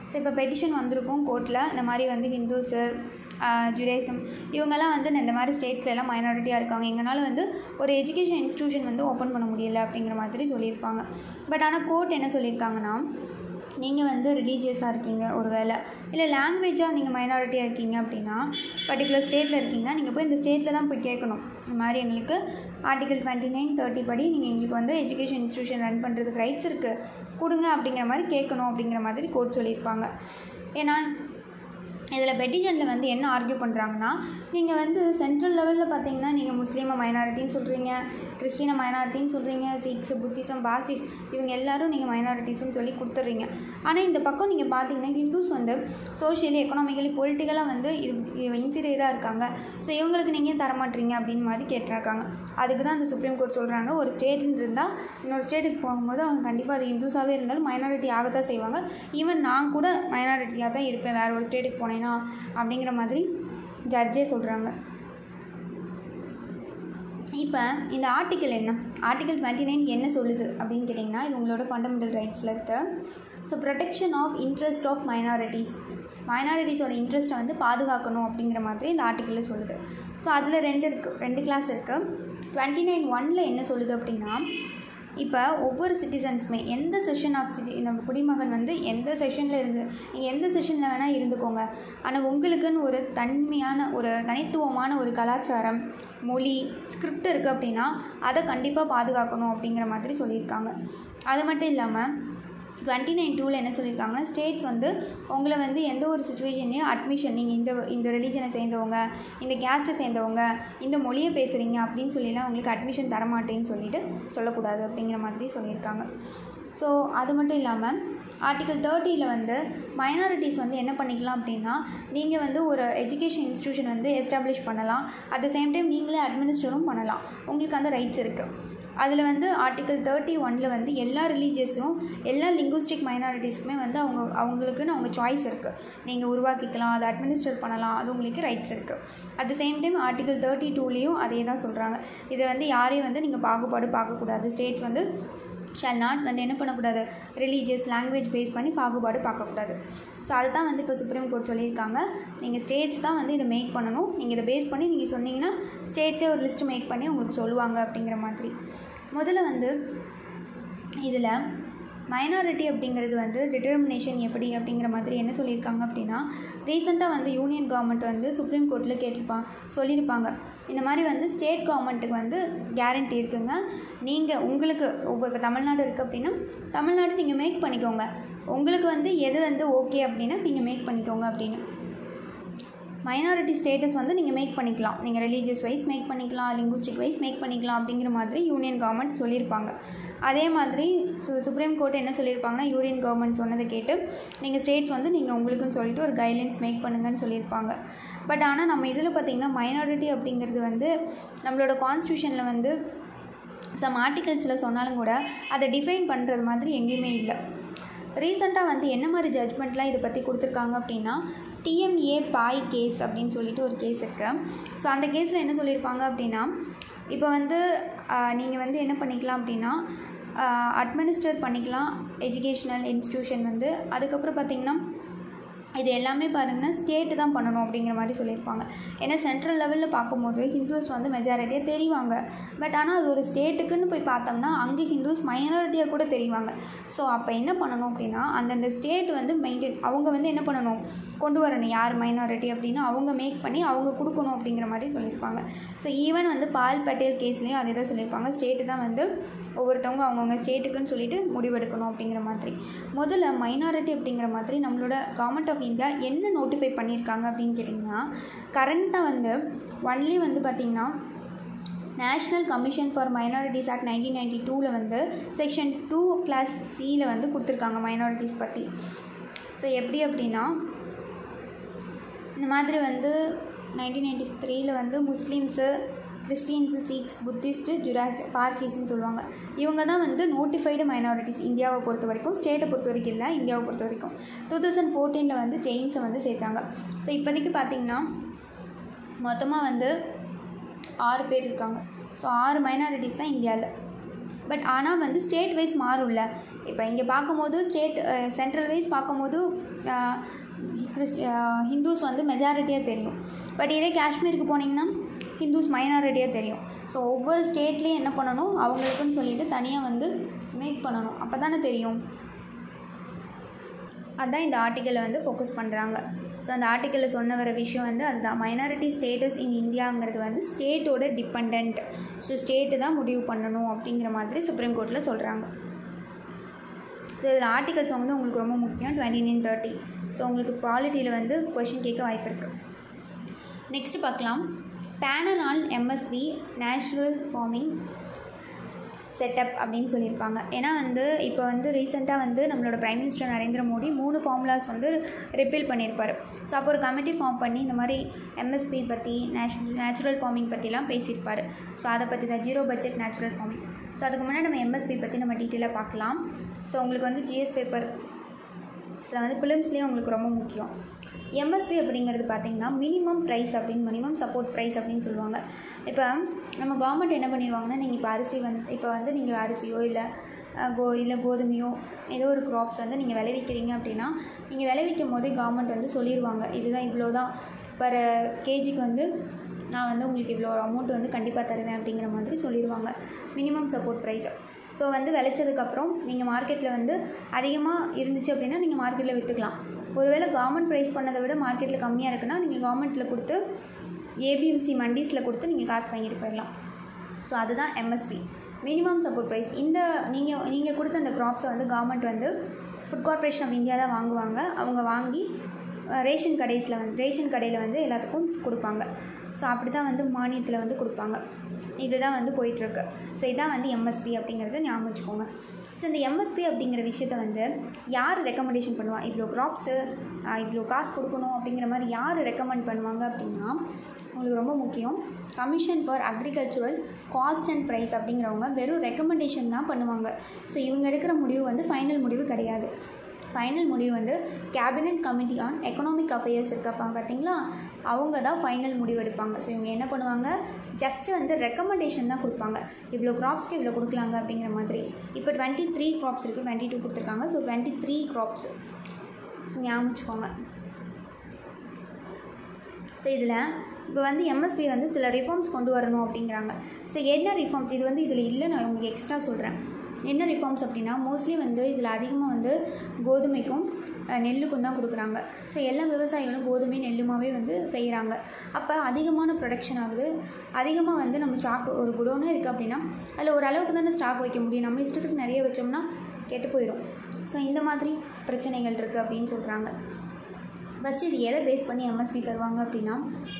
ஸோ இப்போ பெட்டிஷன் வந்திருக்கும் கோர்ட்டில் இந்த மாதிரி வந்து ஹிந்துஸு ஜுடேசம் இவங்கெல்லாம் வந்து இந்த மாதிரி ஸ்டேட்ஸ்ல எல்லாம் மைனாரிட்டியாக இருக்காங்க எங்களால் வந்து ஒரு எஜுகேஷன் இன்ஸ்டியூஷன் வந்து ஓப்பன் பண்ண முடியல அப்படிங்கிற மாதிரி சொல்லியிருப்பாங்க பட் ஆனால் கோர்ட் என்ன சொல்லியிருக்காங்கன்னா நீங்கள் வந்து ரிலீஜியஸாக இருக்கீங்க ஒரு வேளை இல்லை லாங்குவேஜாக நீங்கள் மைனாரிட்டியாக இருக்கீங்க அப்படின்னா பர்டிகுலர் ஸ்டேட்டில் இருக்கீங்கன்னா நீங்கள் போய் இந்த ஸ்டேட்டில் தான் போய் கேட்கணும் இந்த மாதிரி எங்களுக்கு ஆர்டிகல் டுவெண்ட்டி நைன் தேர்ட்டி படி நீங்கள் எங்களுக்கு வந்து எஜுகேஷன் இன்ஸ்டியூஷன் ரன் பண்ணுறதுக்கு ரைட்ஸ் இருக்குது கொடுங்க அப்படிங்கிற மாதிரி கேட்கணும் அப்படிங்கிற மாதிரி கோர்ட் சொல்லியிருப்பாங்க ஏன்னா இதில் பெட்டிஷனில் வந்து என்ன ஆர்கியூ பண்ணுறாங்கன்னா நீங்கள் வந்து சென்ட்ரல் லெவலில் பார்த்தீங்கன்னா நீங்கள் முஸ்லீமை மைனாரிட்டின்னு சொல்கிறீங்க கிறிஸ்டினை மைனாரிட்டின்னு சொல்கிறீங்க சிக்ஸ் புத்திசம் பாசிஸ் இவங்க எல்லாரும் நீங்கள் மைனாரிட்டிஸ்னு சொல்லி கொடுத்துட்றீங்க ஆனால் இந்த பக்கம் நீங்கள் பார்த்தீங்கன்னா ஹிந்துஸ் வந்து சோஷியலி எக்கனாமிக்கலி பொலிட்டிக்கலாக வந்து இன்ஃபீரியராக இருக்காங்க ஸோ இவங்களுக்கு நீங்கள் தரமாட்டீங்க அப்படின்னு மாதிரி கேட்டிருக்காங்க அதுக்கு தான் அந்த சுப்ரீம் கோர்ட் சொல்கிறாங்க ஒரு ஸ்டேட்டுன்னு இருந்தால் இன்னொரு ஸ்டேட்டுக்கு போகும்போது அவங்க கண்டிப்பாக அது ஹிந்துஸாகவே இருந்தாலும் மைனாரிட்டி ஆக தான் செய்வாங்க ஈவன் நான் கூட மைனாரிட்டியாக தான் இருப்பேன் வேறு ஒரு ஸ்டேட்டுக்கு போனேன்னா அப்படிங்கிற மாதிரி ஜட்ஜே சொல்கிறாங்க இப்போ இந்த ஆர்டிக்கல் என்ன ஆர்டிக்கல் டுவெண்ட்டி நைன் என்ன சொல்லுது அப்படின்னு கேட்டிங்கன்னா இது உங்களோட ஃபண்டமெண்டல் ரைட்ஸில் இருக்கு so protection of interest of minorities மைனாரிட்டிஸோட இன்ட்ரெஸ்ட்டை வந்து பாதுகாக்கணும் அப்படிங்கிற மாதிரி இந்த ஆர்டிக்கலில் சொல்லுது ஸோ அதில் ரெண்டு இருக்குது ரெண்டு கிளாஸ் இருக்குது டுவெண்ட்டி நைன் ஒனில் என்ன சொல்லுது அப்படின்னா இப்போ ஒவ்வொரு சிட்டிசன்ஸுமே எந்த செஷன் ஆஃப் சிட்டி இந்த குடிமகன் வந்து எந்த செஷனில் இருந்து நீங்கள் எந்த செஷனில் வேணால் இருந்துக்கோங்க ஆனால் உங்களுக்குன்னு ஒரு தன்மையான ஒரு தனித்துவமான ஒரு கலாச்சாரம் மொழி ஸ்கிரிப்ட் இருக்குது அப்படின்னா அதை கண்டிப்பாக பாதுகாக்கணும் அப்படிங்கிற மாதிரி சொல்லியிருக்காங்க அது மட்டும் இல்லாமல் டுவெண்ட்டி நைன் டூவில் என்ன சொல்லியிருக்காங்கன்னா ஸ்டேட்ஸ் வந்து உங்களை வந்து எந்த ஒரு சுச்சுவேஷன்லேயும் அட்மிஷன் நீங்கள் இந்த இந்த ரிலீஜனை சேர்ந்தவங்க இந்த கேஸ்ட்டை சேர்ந்தவங்க இந்த மொழியை பேசுகிறீங்க அப்படின்னு சொல்லிலாம் உங்களுக்கு அட்மிஷன் தரமாட்டேன்னு சொல்லிட்டு சொல்லக்கூடாது அப்படிங்கிற மாதிரி சொல்லியிருக்காங்க ஸோ அது மட்டும் இல்லாமல் ஆர்டிகல் தேர்ட்டியில் வந்து மைனாரிட்டிஸ் வந்து என்ன பண்ணிக்கலாம் அப்படின்னா நீங்கள் வந்து ஒரு எஜுகேஷன் இன்ஸ்டியூஷன் வந்து எஸ்டாப்ளிஷ் பண்ணலாம் அட் த சேம் டைம் நீங்களே அட்மினிஸ்டரும் பண்ணலாம் உங்களுக்கு அந்த ரைட்ஸ் இருக்குது அதில் வந்து ஆர்டிகல் தேர்ட்டி ஒனில் வந்து எல்லா ரிலீஜியஸும் எல்லா லிங்குஸ்டிக் மைனாரிட்டிஸ்க்குமே வந்து அவங்க அவங்களுக்குன்னு அவங்க சாய்ஸ் இருக்குது நீங்கள் உருவாக்கிக்கலாம் அதை அட்மினிஸ்டர் பண்ணலாம் அது உங்களுக்கு ரைட்ஸ் இருக்குது at the same time article thirty டூலேயும் அதே தான் சொல்கிறாங்க இதை வந்து யாரையும் வந்து நீங்கள் பாகுபாடு பார்க்கக்கூடாது ஸ்டேட்ஸ் வந்து ஷால் நாட் வந்து என்ன பண்ணக்கூடாது ரிலீஜியஸ் லாங்குவேஜ் பேஸ் பண்ணி பாகுபாடு பார்க்கக்கூடாது ஸோ அதுதான் வந்து இப்போ சுப்ரீம் கோர்ட் சொல்லியிருக்காங்க நீங்கள் ஸ்டேட்ஸ் தான் வந்து இதை மேக் பண்ணணும் நீங்கள் இதை பேஸ் பண்ணி நீங்கள் சொன்னீங்கன்னா ஸ்டேட்ஸே ஒரு லிஸ்ட்டு மேக் பண்ணி உங்களுக்கு சொல்லுவாங்க அப்படிங்கிற மாதிரி முதல்ல வந்து இதில் மைனாரிட்டி அப்படிங்கிறது வந்து டிட்டர்மினேஷன் எப்படி அப்படிங்கிற மாதிரி என்ன சொல்லியிருக்காங்க அப்படின்னா ரீசெண்டாக வந்து யூனியன் கவர்மெண்ட் வந்து சுப்ரீம் கோர்ட்டில் கேட்டிருப்பாங்க சொல்லியிருப்பாங்க இந்த மாதிரி வந்து ஸ்டேட் கவர்மெண்ட்டுக்கு வந்து கேரண்டி இருக்குங்க நீங்கள் உங்களுக்கு இப்போ தமிழ்நாடு இருக்குது அப்படின்னா தமிழ்நாடு நீங்கள் மேக் பண்ணிக்கோங்க உங்களுக்கு வந்து எது வந்து ஓகே அப்படின்னா நீங்கள் மேக் பண்ணிக்கோங்க அப்படின்னு மைனாரிட்டி ஸ்டேட்டஸ் வந்து நீங்கள் மேக் பண்ணிக்கலாம் நீங்கள் ரிலீஜியஸ் வைஸ் மேக் பண்ணிக்கலாம் லிங்குஸ்டிக் வைஸ் மேக் பண்ணிக்கலாம் அப்படிங்கிற மாதிரி யூனியன் கவர்மெண்ட் சொல்லியிருப்பாங்க அதே மாதிரி சு சுப்ரீம் கோர்ட் என்ன சொல்லியிருப்பாங்கன்னா யூனியன் கவர்மெண்ட் சொன்னதை கேட்டு நீங்கள் ஸ்டேட்ஸ் வந்து நீங்கள் உங்களுக்குன்னு சொல்லிட்டு ஒரு கைட்லைன்ஸ் மேக் பண்ணுங்கன்னு சொல்லியிருப்பாங்க பட் ஆனால் நம்ம இதில் பார்த்திங்கன்னா மைனாரிட்டி அப்படிங்கிறது வந்து நம்மளோட கான்ஸ்டியூஷனில் வந்து சம் ஆர்டிகல்ஸில் சொன்னாலும் கூட அதை டிஃபைன் பண்ணுறது மாதிரி எங்கேயுமே இல்லை ரீசெண்டாக வந்து என்ன மாதிரி ஜட்ஜ்மெண்ட்லாம் இதை பற்றி கொடுத்துருக்காங்க அப்படின்னா டிஎம்ஏ பாய் கேஸ் அப்படின்னு சொல்லிட்டு ஒரு கேஸ் இருக்குது ஸோ அந்த கேஸில் என்ன சொல்லியிருப்பாங்க அப்படின்னா இப்போ வந்து நீங்கள் வந்து என்ன பண்ணிக்கலாம் அப்படின்னா அட்மினிஸ்டர் பண்ணிக்கலாம் எஜுகேஷ்னல் இன்ஸ்டியூஷன் வந்து அதுக்கப்புறம் பார்த்திங்கன்னா இது எல்லாமே பாருங்கன்னா ஸ்டேட்டு தான் பண்ணணும் அப்படிங்கிற மாதிரி சொல்லியிருப்பாங்க ஏன்னா சென்ட்ரல் லெவலில் பார்க்கும்போது ஹிந்துஸ் வந்து மெஜாரிட்டியாக தெரிவாங்க பட் ஆனால் அது ஒரு ஸ்டேட்டுக்குன்னு போய் பார்த்தோம்னா அங்கே ஹிந்துஸ் மைனாரிட்டியாக கூட தெரிவாங்க ஸோ அப்போ என்ன பண்ணணும் அப்படின்னா அந்தந்த ஸ்டேட் வந்து மெயின்டைன் அவங்க வந்து என்ன பண்ணணும் கொண்டு வரணும் யார் மைனாரிட்டி அப்படின்னு அவங்க மேக் பண்ணி அவங்க கொடுக்கணும் அப்படிங்கிற மாதிரி சொல்லியிருப்பாங்க ஸோ ஈவன் வந்து பால் பட்டேல் கேஸ்லேயும் அதே தான் சொல்லியிருப்பாங்க ஸ்டேட்டு தான் வந்து ஒவ்வொருத்தவங்க அவங்கவுங்க ஸ்டேட்டுக்குன்னு சொல்லிட்டு முடிவெடுக்கணும் அப்படிங்கிற மாதிரி முதல்ல மைனாரிட்டி அப்படிங்கிற மாதிரி நம்மளோட கவர்மெண்ட் ஆஃப் இந்தியா என்ன நோட்டிஃபை பண்ணியிருக்காங்க அப்படின்னு கேட்டிங்கன்னா கரண்ட்டாக வந்து ஒன்லி வந்து பார்த்திங்கன்னா national commission for minorities act nineteen ninety டூவில் வந்து செக்ஷன் டூ கிளாஸ் சியில் வந்து கொடுத்துருக்காங்க மைனாரிட்டிஸ் பற்றி ஸோ எப்படி அப்படின்னா இந்த மாதிரி வந்து நைன்டீன் நைன்டி த்ரீயில் வந்து முஸ்லீம்ஸு கிறிஸ்டின்ஸு சீக்ஸ் புத்திஸ்ட்டு ஜுராஸ் பார்சிஸ்ன்னு சொல்லுவாங்க இவங்க தான் வந்து நோட்டிஃபைடு மைனாரிட்டிஸ் இந்தியாவை பொறுத்த வரைக்கும் ஸ்டேட்டை பொறுத்த வரைக்கும் இல்லை இந்தியாவை பொறுத்த வரைக்கும் டூ தௌசண்ட் ஃபோர்டீனில் வந்து ஜெயின்ஸை வந்து சேர்த்தாங்க ஸோ இப்போதைக்கு பார்த்திங்கன்னா மொத்தமாக வந்து ஆறு பேர் இருக்காங்க ஸோ ஆறு மைனாரிட்டிஸ் தான் இந்தியாவில் பட் ஆனால் வந்து ஸ்டேட் வைஸ் மாறும்ல இப்போ இங்கே பார்க்கும்போது ஸ்டேட் சென்ட்ரல் வைஸ் பார்க்கும்போது கிறிஸ் ஹிந்துஸ் வந்து மெஜாரிட்டியாக தெரியும் பட் இதே காஷ்மீருக்கு போனீங்கன்னா ஹிந்துஸ் மைனாரிட்டியாக தெரியும் ஸோ ஒவ்வொரு ஸ்டேட்லேயும் என்ன பண்ணணும் அவங்களுக்குன்னு சொல்லிட்டு தனியாக வந்து மேக் பண்ணணும் அப்போ தானே தெரியும் அதுதான் இந்த ஆர்டிக்கலை வந்து ஃபோக்கஸ் பண்ணுறாங்க ஸோ அந்த ஆர்டிக்கலில் சொன்ன வர விஷயம் வந்து அதுதான் மைனாரிட்டி ஸ்டேட்டஸ் இன் இந்தியாங்கிறது வந்து ஸ்டேட்டோட டிபெண்ட் ஸோ ஸ்டேட்டு தான் முடிவு பண்ணணும் அப்படிங்கிற மாதிரி சுப்ரீம் கோர்ட்டில் சொல்கிறாங்க ஸோ இதில் ஆர்டிகல்ஸ் வந்து உங்களுக்கு ரொம்ப முக்கியம் டுவெண்ட்டி நைன் தேர்ட்டி ஸோ உங்களுக்கு பாலிட்டியில் வந்து கொஷின் கேட்க வாய்ப்பு இருக்குது நெக்ஸ்ட்டு பார்க்கலாம் பேனனால் எம்எஸ்பி நேச்சுரல் ஃபார்மிங் செட்டப் அப்படின்னு சொல்லியிருப்பாங்க ஏன்னா வந்து இப்போ வந்து ரீசெண்டாக வந்து நம்மளோட பிரைம் மினிஸ்டர் நரேந்திர மோடி மூணு ஃபார்முலாஸ் வந்து ரிப்பீல் பண்ணியிருப்பார் ஸோ அப்போ ஒரு கமிட்டி ஃபார்ம் பண்ணி இந்த மாதிரி எம்எஸ்பி பற்றி நேஷ் நேச்சுரல் ஃபார்மிங் பற்றிலாம் பேசியிருப்பார் ஸோ அதை பற்றி தான் zero budget natural farming so அதுக்கு முன்னாடி நம்ம எம்எஸ்பி பற்றி நம்ம டீட்டெயிலாக பார்க்கலாம் ஸோ உங்களுக்கு வந்து ஜிஎஸ் பேப்பர் இதில் வந்து ஃபிலிம்ஸ்லேயும் உங்களுக்கு ரொம்ப முக்கியம் எம்எஸ்பி அப்படிங்கிறது பார்த்தீங்கன்னா மினிமம் ப்ரைஸ் அப்படின்னு மினிமம் சப்போர்ட் ப்ரைஸ் அப்படின்னு சொல்லுவாங்க இப்போ நம்ம கவர்மெண்ட் என்ன பண்ணிடுவாங்கன்னா நீங்கள் இப்போ அரிசி வந்து இப்போ வந்து நீங்கள் அரிசியோ இல்லை கோ இல்லை கோதுமையோ ஏதோ ஒரு க்ராப்ஸ் வந்து நீங்கள் விளைவிக்கிறீங்க அப்படின்னா நீங்கள் விளைவிக்கும் போதே கவர்மெண்ட் வந்து சொல்லிடுவாங்க இதுதான் இவ்வளோ தான் பர் கேஜிக்கு வந்து நான் வந்து உங்களுக்கு இவ்வளோ அமௌண்ட் வந்து கண்டிப்பாக தருவேன் அப்படிங்கிற மாதிரி சொல்லிடுவாங்க மினிமம் சப்போர்ட் ப்ரைஸ் ஸோ வந்து விளைச்சதுக்கப்புறம் நீங்கள் மார்க்கெட்டில் வந்து அதிகமாக இருந்துச்சு அப்படின்னா நீங்கள் மார்க்கெட்டில் விற்றுக்கலாம் ஒருவேளை கவர்மெண்ட் ப்ரைஸ் பண்ணதை விட மார்க்கெட்டில் கம்மியாக இருக்குன்னா நீங்கள் கவர்மெண்ட்டில் கொடுத்து ஏபிஎம்சி மண்டீஸில் கொடுத்து நீங்கள் காசு வாங்கிட்டு போயிடலாம் ஸோ அதுதான் எம்எஸ்பி மினிமம் சப்போர்ட் ப்ரைஸ் இந்த நீங்கள் நீங்கள் கொடுத்த அந்த க்ராப்ஸை வந்து கவர்மெண்ட் வந்து ஃபுட் கார்ப்பரேஷன் ஆஃப் இந்தியா தான் வாங்குவாங்க அவங்க வாங்கி ரேஷன் கடைஸில் வந்து ரேஷன் கடையில் வந்து எல்லாத்துக்கும் கொடுப்பாங்க ஸோ அப்படி தான் வந்து மானியத்தில் வந்து கொடுப்பாங்க இப்படி தான் வந்து போயிட்டுருக்கு ஸோ இதான் வந்து எம்எஸ்பி அப்படிங்கிறத ஞாபகம் வச்சுக்கோங்க ஸோ இந்த எம்எஸ்பி அப்படிங்கிற விஷயத்த வந்து யார் ரெக்கமெண்டேஷன் பண்ணுவா இவ்வளோ க்ராப்ஸு இவ்வளோ காசு கொடுக்கணும் அப்படிங்கிற மாதிரி யார் ரெக்கமெண்ட் பண்ணுவாங்க அப்படின்னா உங்களுக்கு ரொம்ப முக்கியம் commission for agricultural cost and price அப்படிங்கிறவங்க வெறும் ரெக்கமெண்டேஷன் தான் பண்ணுவாங்க ஸோ இவங்க எடுக்கிற முடிவு வந்து ஃபைனல் முடிவு கிடையாது ஃபைனல் முடிவு வந்து cabinet committee on economic affairs இருக்கப்பா பார்த்தீங்களா அவங்க தான் ஃபைனல் முடிவு எடுப்பாங்க ஸோ இவங்க என்ன பண்ணுவாங்க ஜஸ்ட்டு வந்து ரெக்கமெண்டேஷன் தான் கொடுப்பாங்க இவ்வளோ க்ராப்ஸ்க்கு இவ்வளோ கொடுக்கலாங்க அப்படிங்கிற மாதிரி இப்போ டுவெண்ட்டி த்ரீ க்ராப்ஸ் இருக்குது டுவெண்ட்டி டூ கொடுத்துருக்காங்க so twenty three crops so ஞாபகம் வச்சுக்கோங்க ஸோ இதில் இப்போ வந்து எம்எஸ்பி வந்து சில ரிஃபார்ம்ஸ் கொண்டு வரணும் அப்படிங்கிறாங்க ஸோ என்ன ரிஃபார்ம்ஸ் இது வந்து இதில் இல்லை நான் உங்களுக்கு எக்ஸ்ட்ரா சொல்கிறேன் என்ன ரிஃபார்ம்ஸ் அப்படின்னா மோஸ்ட்லி வந்து இதில் அதிகமாக வந்து கோதுமைக்கும் நெல்லுக்கும் தான் கொடுக்குறாங்க ஸோ எல்லா விவசாயிகளும் கோதுமை நெல்லுமாவே வந்து செய்கிறாங்க அப்போ அதிகமான ப்ரொடக்ஷன் ஆகுது அதிகமாக வந்து நம்ம ஸ்டாக் ஒரு குடோனே இருக்குது அப்படின்னா அதில் ஒரு அளவுக்கு தானே ஸ்டாக் வைக்க முடியும் நம்ம இஷ்டத்துக்கு நிறைய வச்சோம்னா கெட்டு போயிடும் ஸோ இந்த மாதிரி பிரச்சனைகள் இருக்குது அப்படின்னு சொல்கிறாங்க ஃபஸ்ட்டு இது எதை பேஸ் பண்ணி எம்எஸ்பி தருவாங்க அப்படின்னா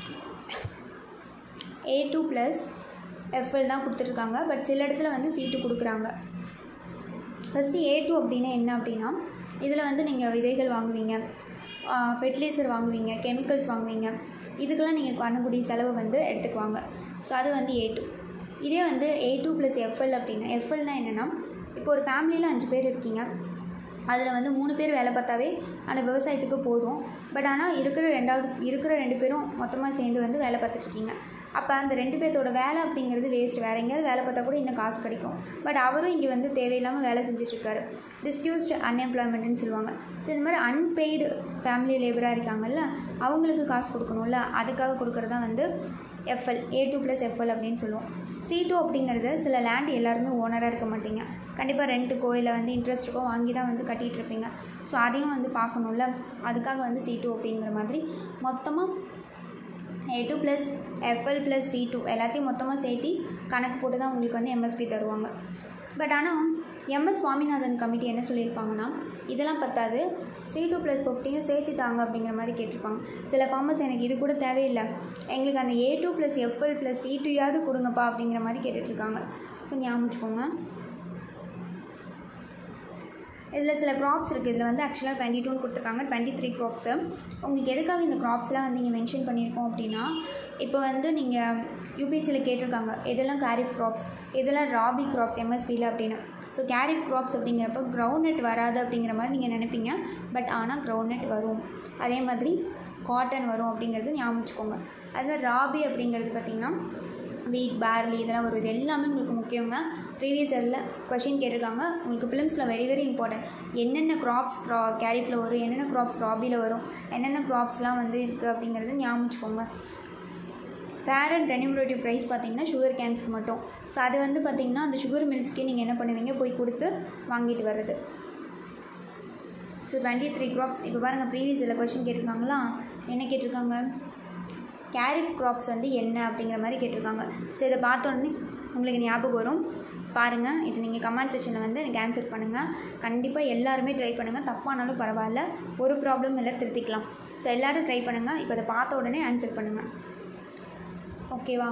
ஏ டூ ப்ளஸ் எஃப்எல் தான் கொடுத்துட்ருக்காங்க பட் சில இடத்துல வந்து சி டூ கொடுக்குறாங்க ஃபஸ்ட்டு ஏ டூ அப்படின்னா என்ன அப்படின்னா இதில் வந்து நீங்கள் விதைகள் வாங்குவீங்க ஃபெர்டிலைசர் வாங்குவீங்க கெமிக்கல்ஸ் வாங்குவீங்க இதுக்கெல்லாம் நீங்கள் பண்ணக்கூடிய செலவு வந்து எடுத்துக்குவாங்க ஸோ அது வந்து ஏ டூ இதே வந்து ஏ டூ ப்ளஸ் எஃப்எல் அப்படின்னா எஃப்எல்னால் என்னென்னா இப்போ ஒரு ஃபேமிலியில் அஞ்சு பேர் இருக்கீங்க அதில் வந்து மூணு பேர் வேலை பார்த்தாவே அந்த விவசாயத்துக்கு போதும் பட் ஆனால் இருக்கிற ரெண்டாவது இருக்கிற ரெண்டு பேரும் மொத்தமாக சேர்ந்து வந்து வேலை பார்த்துட்ருக்கீங்க அப்போ அந்த ரெண்டு பேர்த்தோட வேலை அப்படிங்கிறது வேஸ்ட் வேறு எங்கேயாவது வேலை பார்த்தா கூட இன்னும் காசு கிடைக்கும் பட் அவரும் இங்கே வந்து தேவையில்லாமல் வேலை செஞ்சிட்ருக்காரு டிஸ்கியூஸ்டு அன்எம்ப்ளாய்மெண்ட்டுன்னு சொல்லுவாங்க ஸோ இந்த மாதிரி அன்பெய்டு ஃபேமிலி லேபராக இருக்காங்கல்ல அவங்களுக்கு காசு கொடுக்கணும்ல அதுக்காக கொடுக்குறது தான் வந்து FL A two plus FL அப்படின்னு சொல்லுவோம் சி டூ அப்படிங்கிறது சில லேண்ட் எல்லாருமே ஓனராக இருக்க மாட்டீங்க கண்டிப்பாக ரெண்ட்டுக்கோ இல்லை வந்து இன்ட்ரெஸ்ட்டுக்கோ வாங்கி தான் வந்து கட்டிகிட்டு இருப்பீங்க ஸோ அதையும் வந்து பார்க்கணும்ல அதுக்காக வந்து சி டூ அப்படிங்கிற மாதிரி மொத்தமாக A two plus FL plus C two எல்லாத்தையும் மொத்தமாக சேர்த்து கணக்கு போட்டு தான் உங்களுக்கு வந்து எம்எஸ்பி தருவாங்க பட் ஆனால் எம்எஸ் சுவாமிநாதன் கமிட்டி என்ன சொல்லியிருப்பாங்கன்னா இதெல்லாம் பத்தாது சி டூ ப்ளஸ் ஃபிஃப்டியும் சேர்த்து தாங்க அப்படிங்கிற மாதிரி கேட்டிருப்பாங்க சில ஃபார்மர்ஸ் எனக்கு இது கூட தேவையில்லை எங்களுக்கு அந்த A two plus FL plus C டூயாவது கொடுங்கப்பா அப்படிங்கிற மாதிரி கேட்டுட்ருக்காங்க ஸோ ஞாபகம் வச்சுக்கோங்க இதில் சில க்ராப்ஸ் இருக்குது இதில் வந்து ஆக்சுவலாக டுவெண்ட்டி டூன்னு கொடுத்துருக்காங்க டுவெண்ட்டி த்ரீ க்ராப்ஸு உங்களுக்கு எதுக்காக இந்த க்ராப்ஸ்லாம் வந்து இங்கே மென்ஷன் பண்ணியிருக்கோம் அப்படின்னா இப்போ வந்து நீங்கள் யூபிஎஸ்சியில் கேட்டிருக்காங்க எதெல்லாம் கேரிஃப் க்ராப்ஸ் எதெல்லாம் ராபி க்ராப்ஸ் எம்எஸ்பியில் அப்படின்னு ஸோ கேரிஃப் க்ராப்ஸ் அப்படிங்கிறப்ப க்ரௌண்ட் நட் வராது அப்படிங்கிற மாதிரி நீங்கள் நினைப்பீங்க பட் ஆனால் க்ரௌண்ட் நட் வரும் அதே மாதிரி காட்டன் வரும் அப்படிங்கிறது ஞாபகம் வச்சுக்கோங்க அது ராபி அப்படிங்கிறது பார்த்திங்கன்னா வீட் பார்லி இதெல்லாம் வரும் இது எல்லாமே உங்களுக்கு முக்கியங்க ப்ரீவியஸ் இயரில் கொஷின் கேட்டிருக்காங்க உங்களுக்கு ஃபிலிம்ஸில் வெரி வெரி இம்பார்ட்டன்ட் என்னென்ன க்ராப்ஸ் க்ரா கேரிஃபில் வரும் என்னென்ன க்ராப்ஸ் ராபியில் வரும் என்னென்ன க்ராப்ஸ்லாம் வந்து இருக்குது அப்படிங்கிறது ஞாபகம் வச்சுக்கோங்க ஃபேர் அண்ட் ரெனிமரேட்டிவ் ப்ரைஸ் பார்த்தீங்கன்னா சுகர் கேன்ஸ்க்கு மட்டும் ஸோ அது வந்து பார்த்தீங்கன்னா அந்த சுகர் மில்ஸ்க்கே நீங்கள் என்ன பண்ணுவீங்க போய் கொடுத்து வாங்கிட்டு வர்றது ஸோ டுவெண்ட்டி த்ரீ க்ராப்ஸ் இப்போ பாருங்கள் ப்ரீவியஸ் இதில் கொஷின் கேட்டிருக்காங்களா என்ன கேட்டிருக்காங்க கேரிஃப் க்ராப்ஸ் வந்து என்ன அப்படிங்கிற மாதிரி கேட்டிருக்காங்க ஸோ இதை பார்த்த உடனே உங்களுக்கு ஞாபகம் வரும் பாருங்கள் இது நீங்கள் கமெண்ட் செக்ஷனில் வந்து எனக்கு ஆன்சர் பண்ணுங்கள் கண்டிப்பாக எல்லாருமே ட்ரை பண்ணுங்கள் தப்பானாலும் பரவாயில்ல ஒரு ப்ராப்ளம் இல்லை திருத்திக்கலாம் ஸோ எல்லோரும் ட்ரை பண்ணுங்கள் இப்போ அதை பார்த்த உடனே ஆன்சர் பண்ணுங்கள் ஓகேவா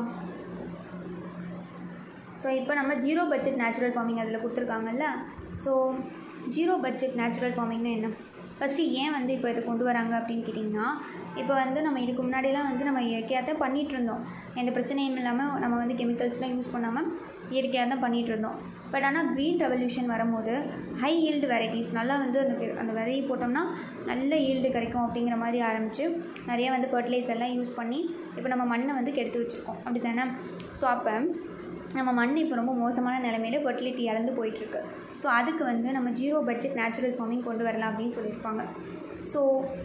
ஸோ இப்போ நம்ம ஜீரோ பட்ஜெட் நேச்சுரல் ஃபார்மிங் அதில் கொடுத்துருக்காங்கல்ல ஸோ ஜீரோ பட்ஜெட் நேச்சுரல் ஃபார்மிங்னா என்ன ஃபஸ்ட்டு ஏன் வந்து இப்போ இதை கொண்டு வராங்க அப்படின்னு கேட்டிங்கன்னா இப்போ வந்து நம்ம இதுக்கு முன்னாடிலாம் வந்து நம்ம இயற்கையாக தான் பண்ணிகிட்டு இருந்தோம் எந்த பிரச்சனையும் இல்லாமல் நம்ம வந்து கெமிக்கல்ஸ்லாம் யூஸ் பண்ணாமல் இயற்கையாக தான் பண்ணிகிட்டு இருந்தோம் பட் ஆனால் க்ரீன் ரெவல்யூஷன் வரும்போது ஹை ஈல்டு வெரைட்டிஸ் நல்லா வந்து அந்த அந்த விதையை போட்டோம்னா நல்ல ஈல்டு கிடைக்கும் அப்படிங்கிற மாதிரி ஆரம்பித்து நிறைய வந்து ஃபர்டிலைசர்லாம் யூஸ் பண்ணி இப்போ நம்ம மண்ணை வந்து கெடுத்து வச்சுருக்கோம் அப்படி தானே ஸோ அப்போ நம்ம மண் இப்போ ரொம்ப மோசமான நிலமையில ஃபர்டிலிட்டி இழந்து போயிட்டுருக்கு ஸோ அதுக்கு வந்து நம்ம ஜீரோ பட்ஜெட் நேச்சுரல் ஃபார்மிங் கொண்டு வரலாம் அப்படின்னு சொல்லியிருப்பாங்க ஸோ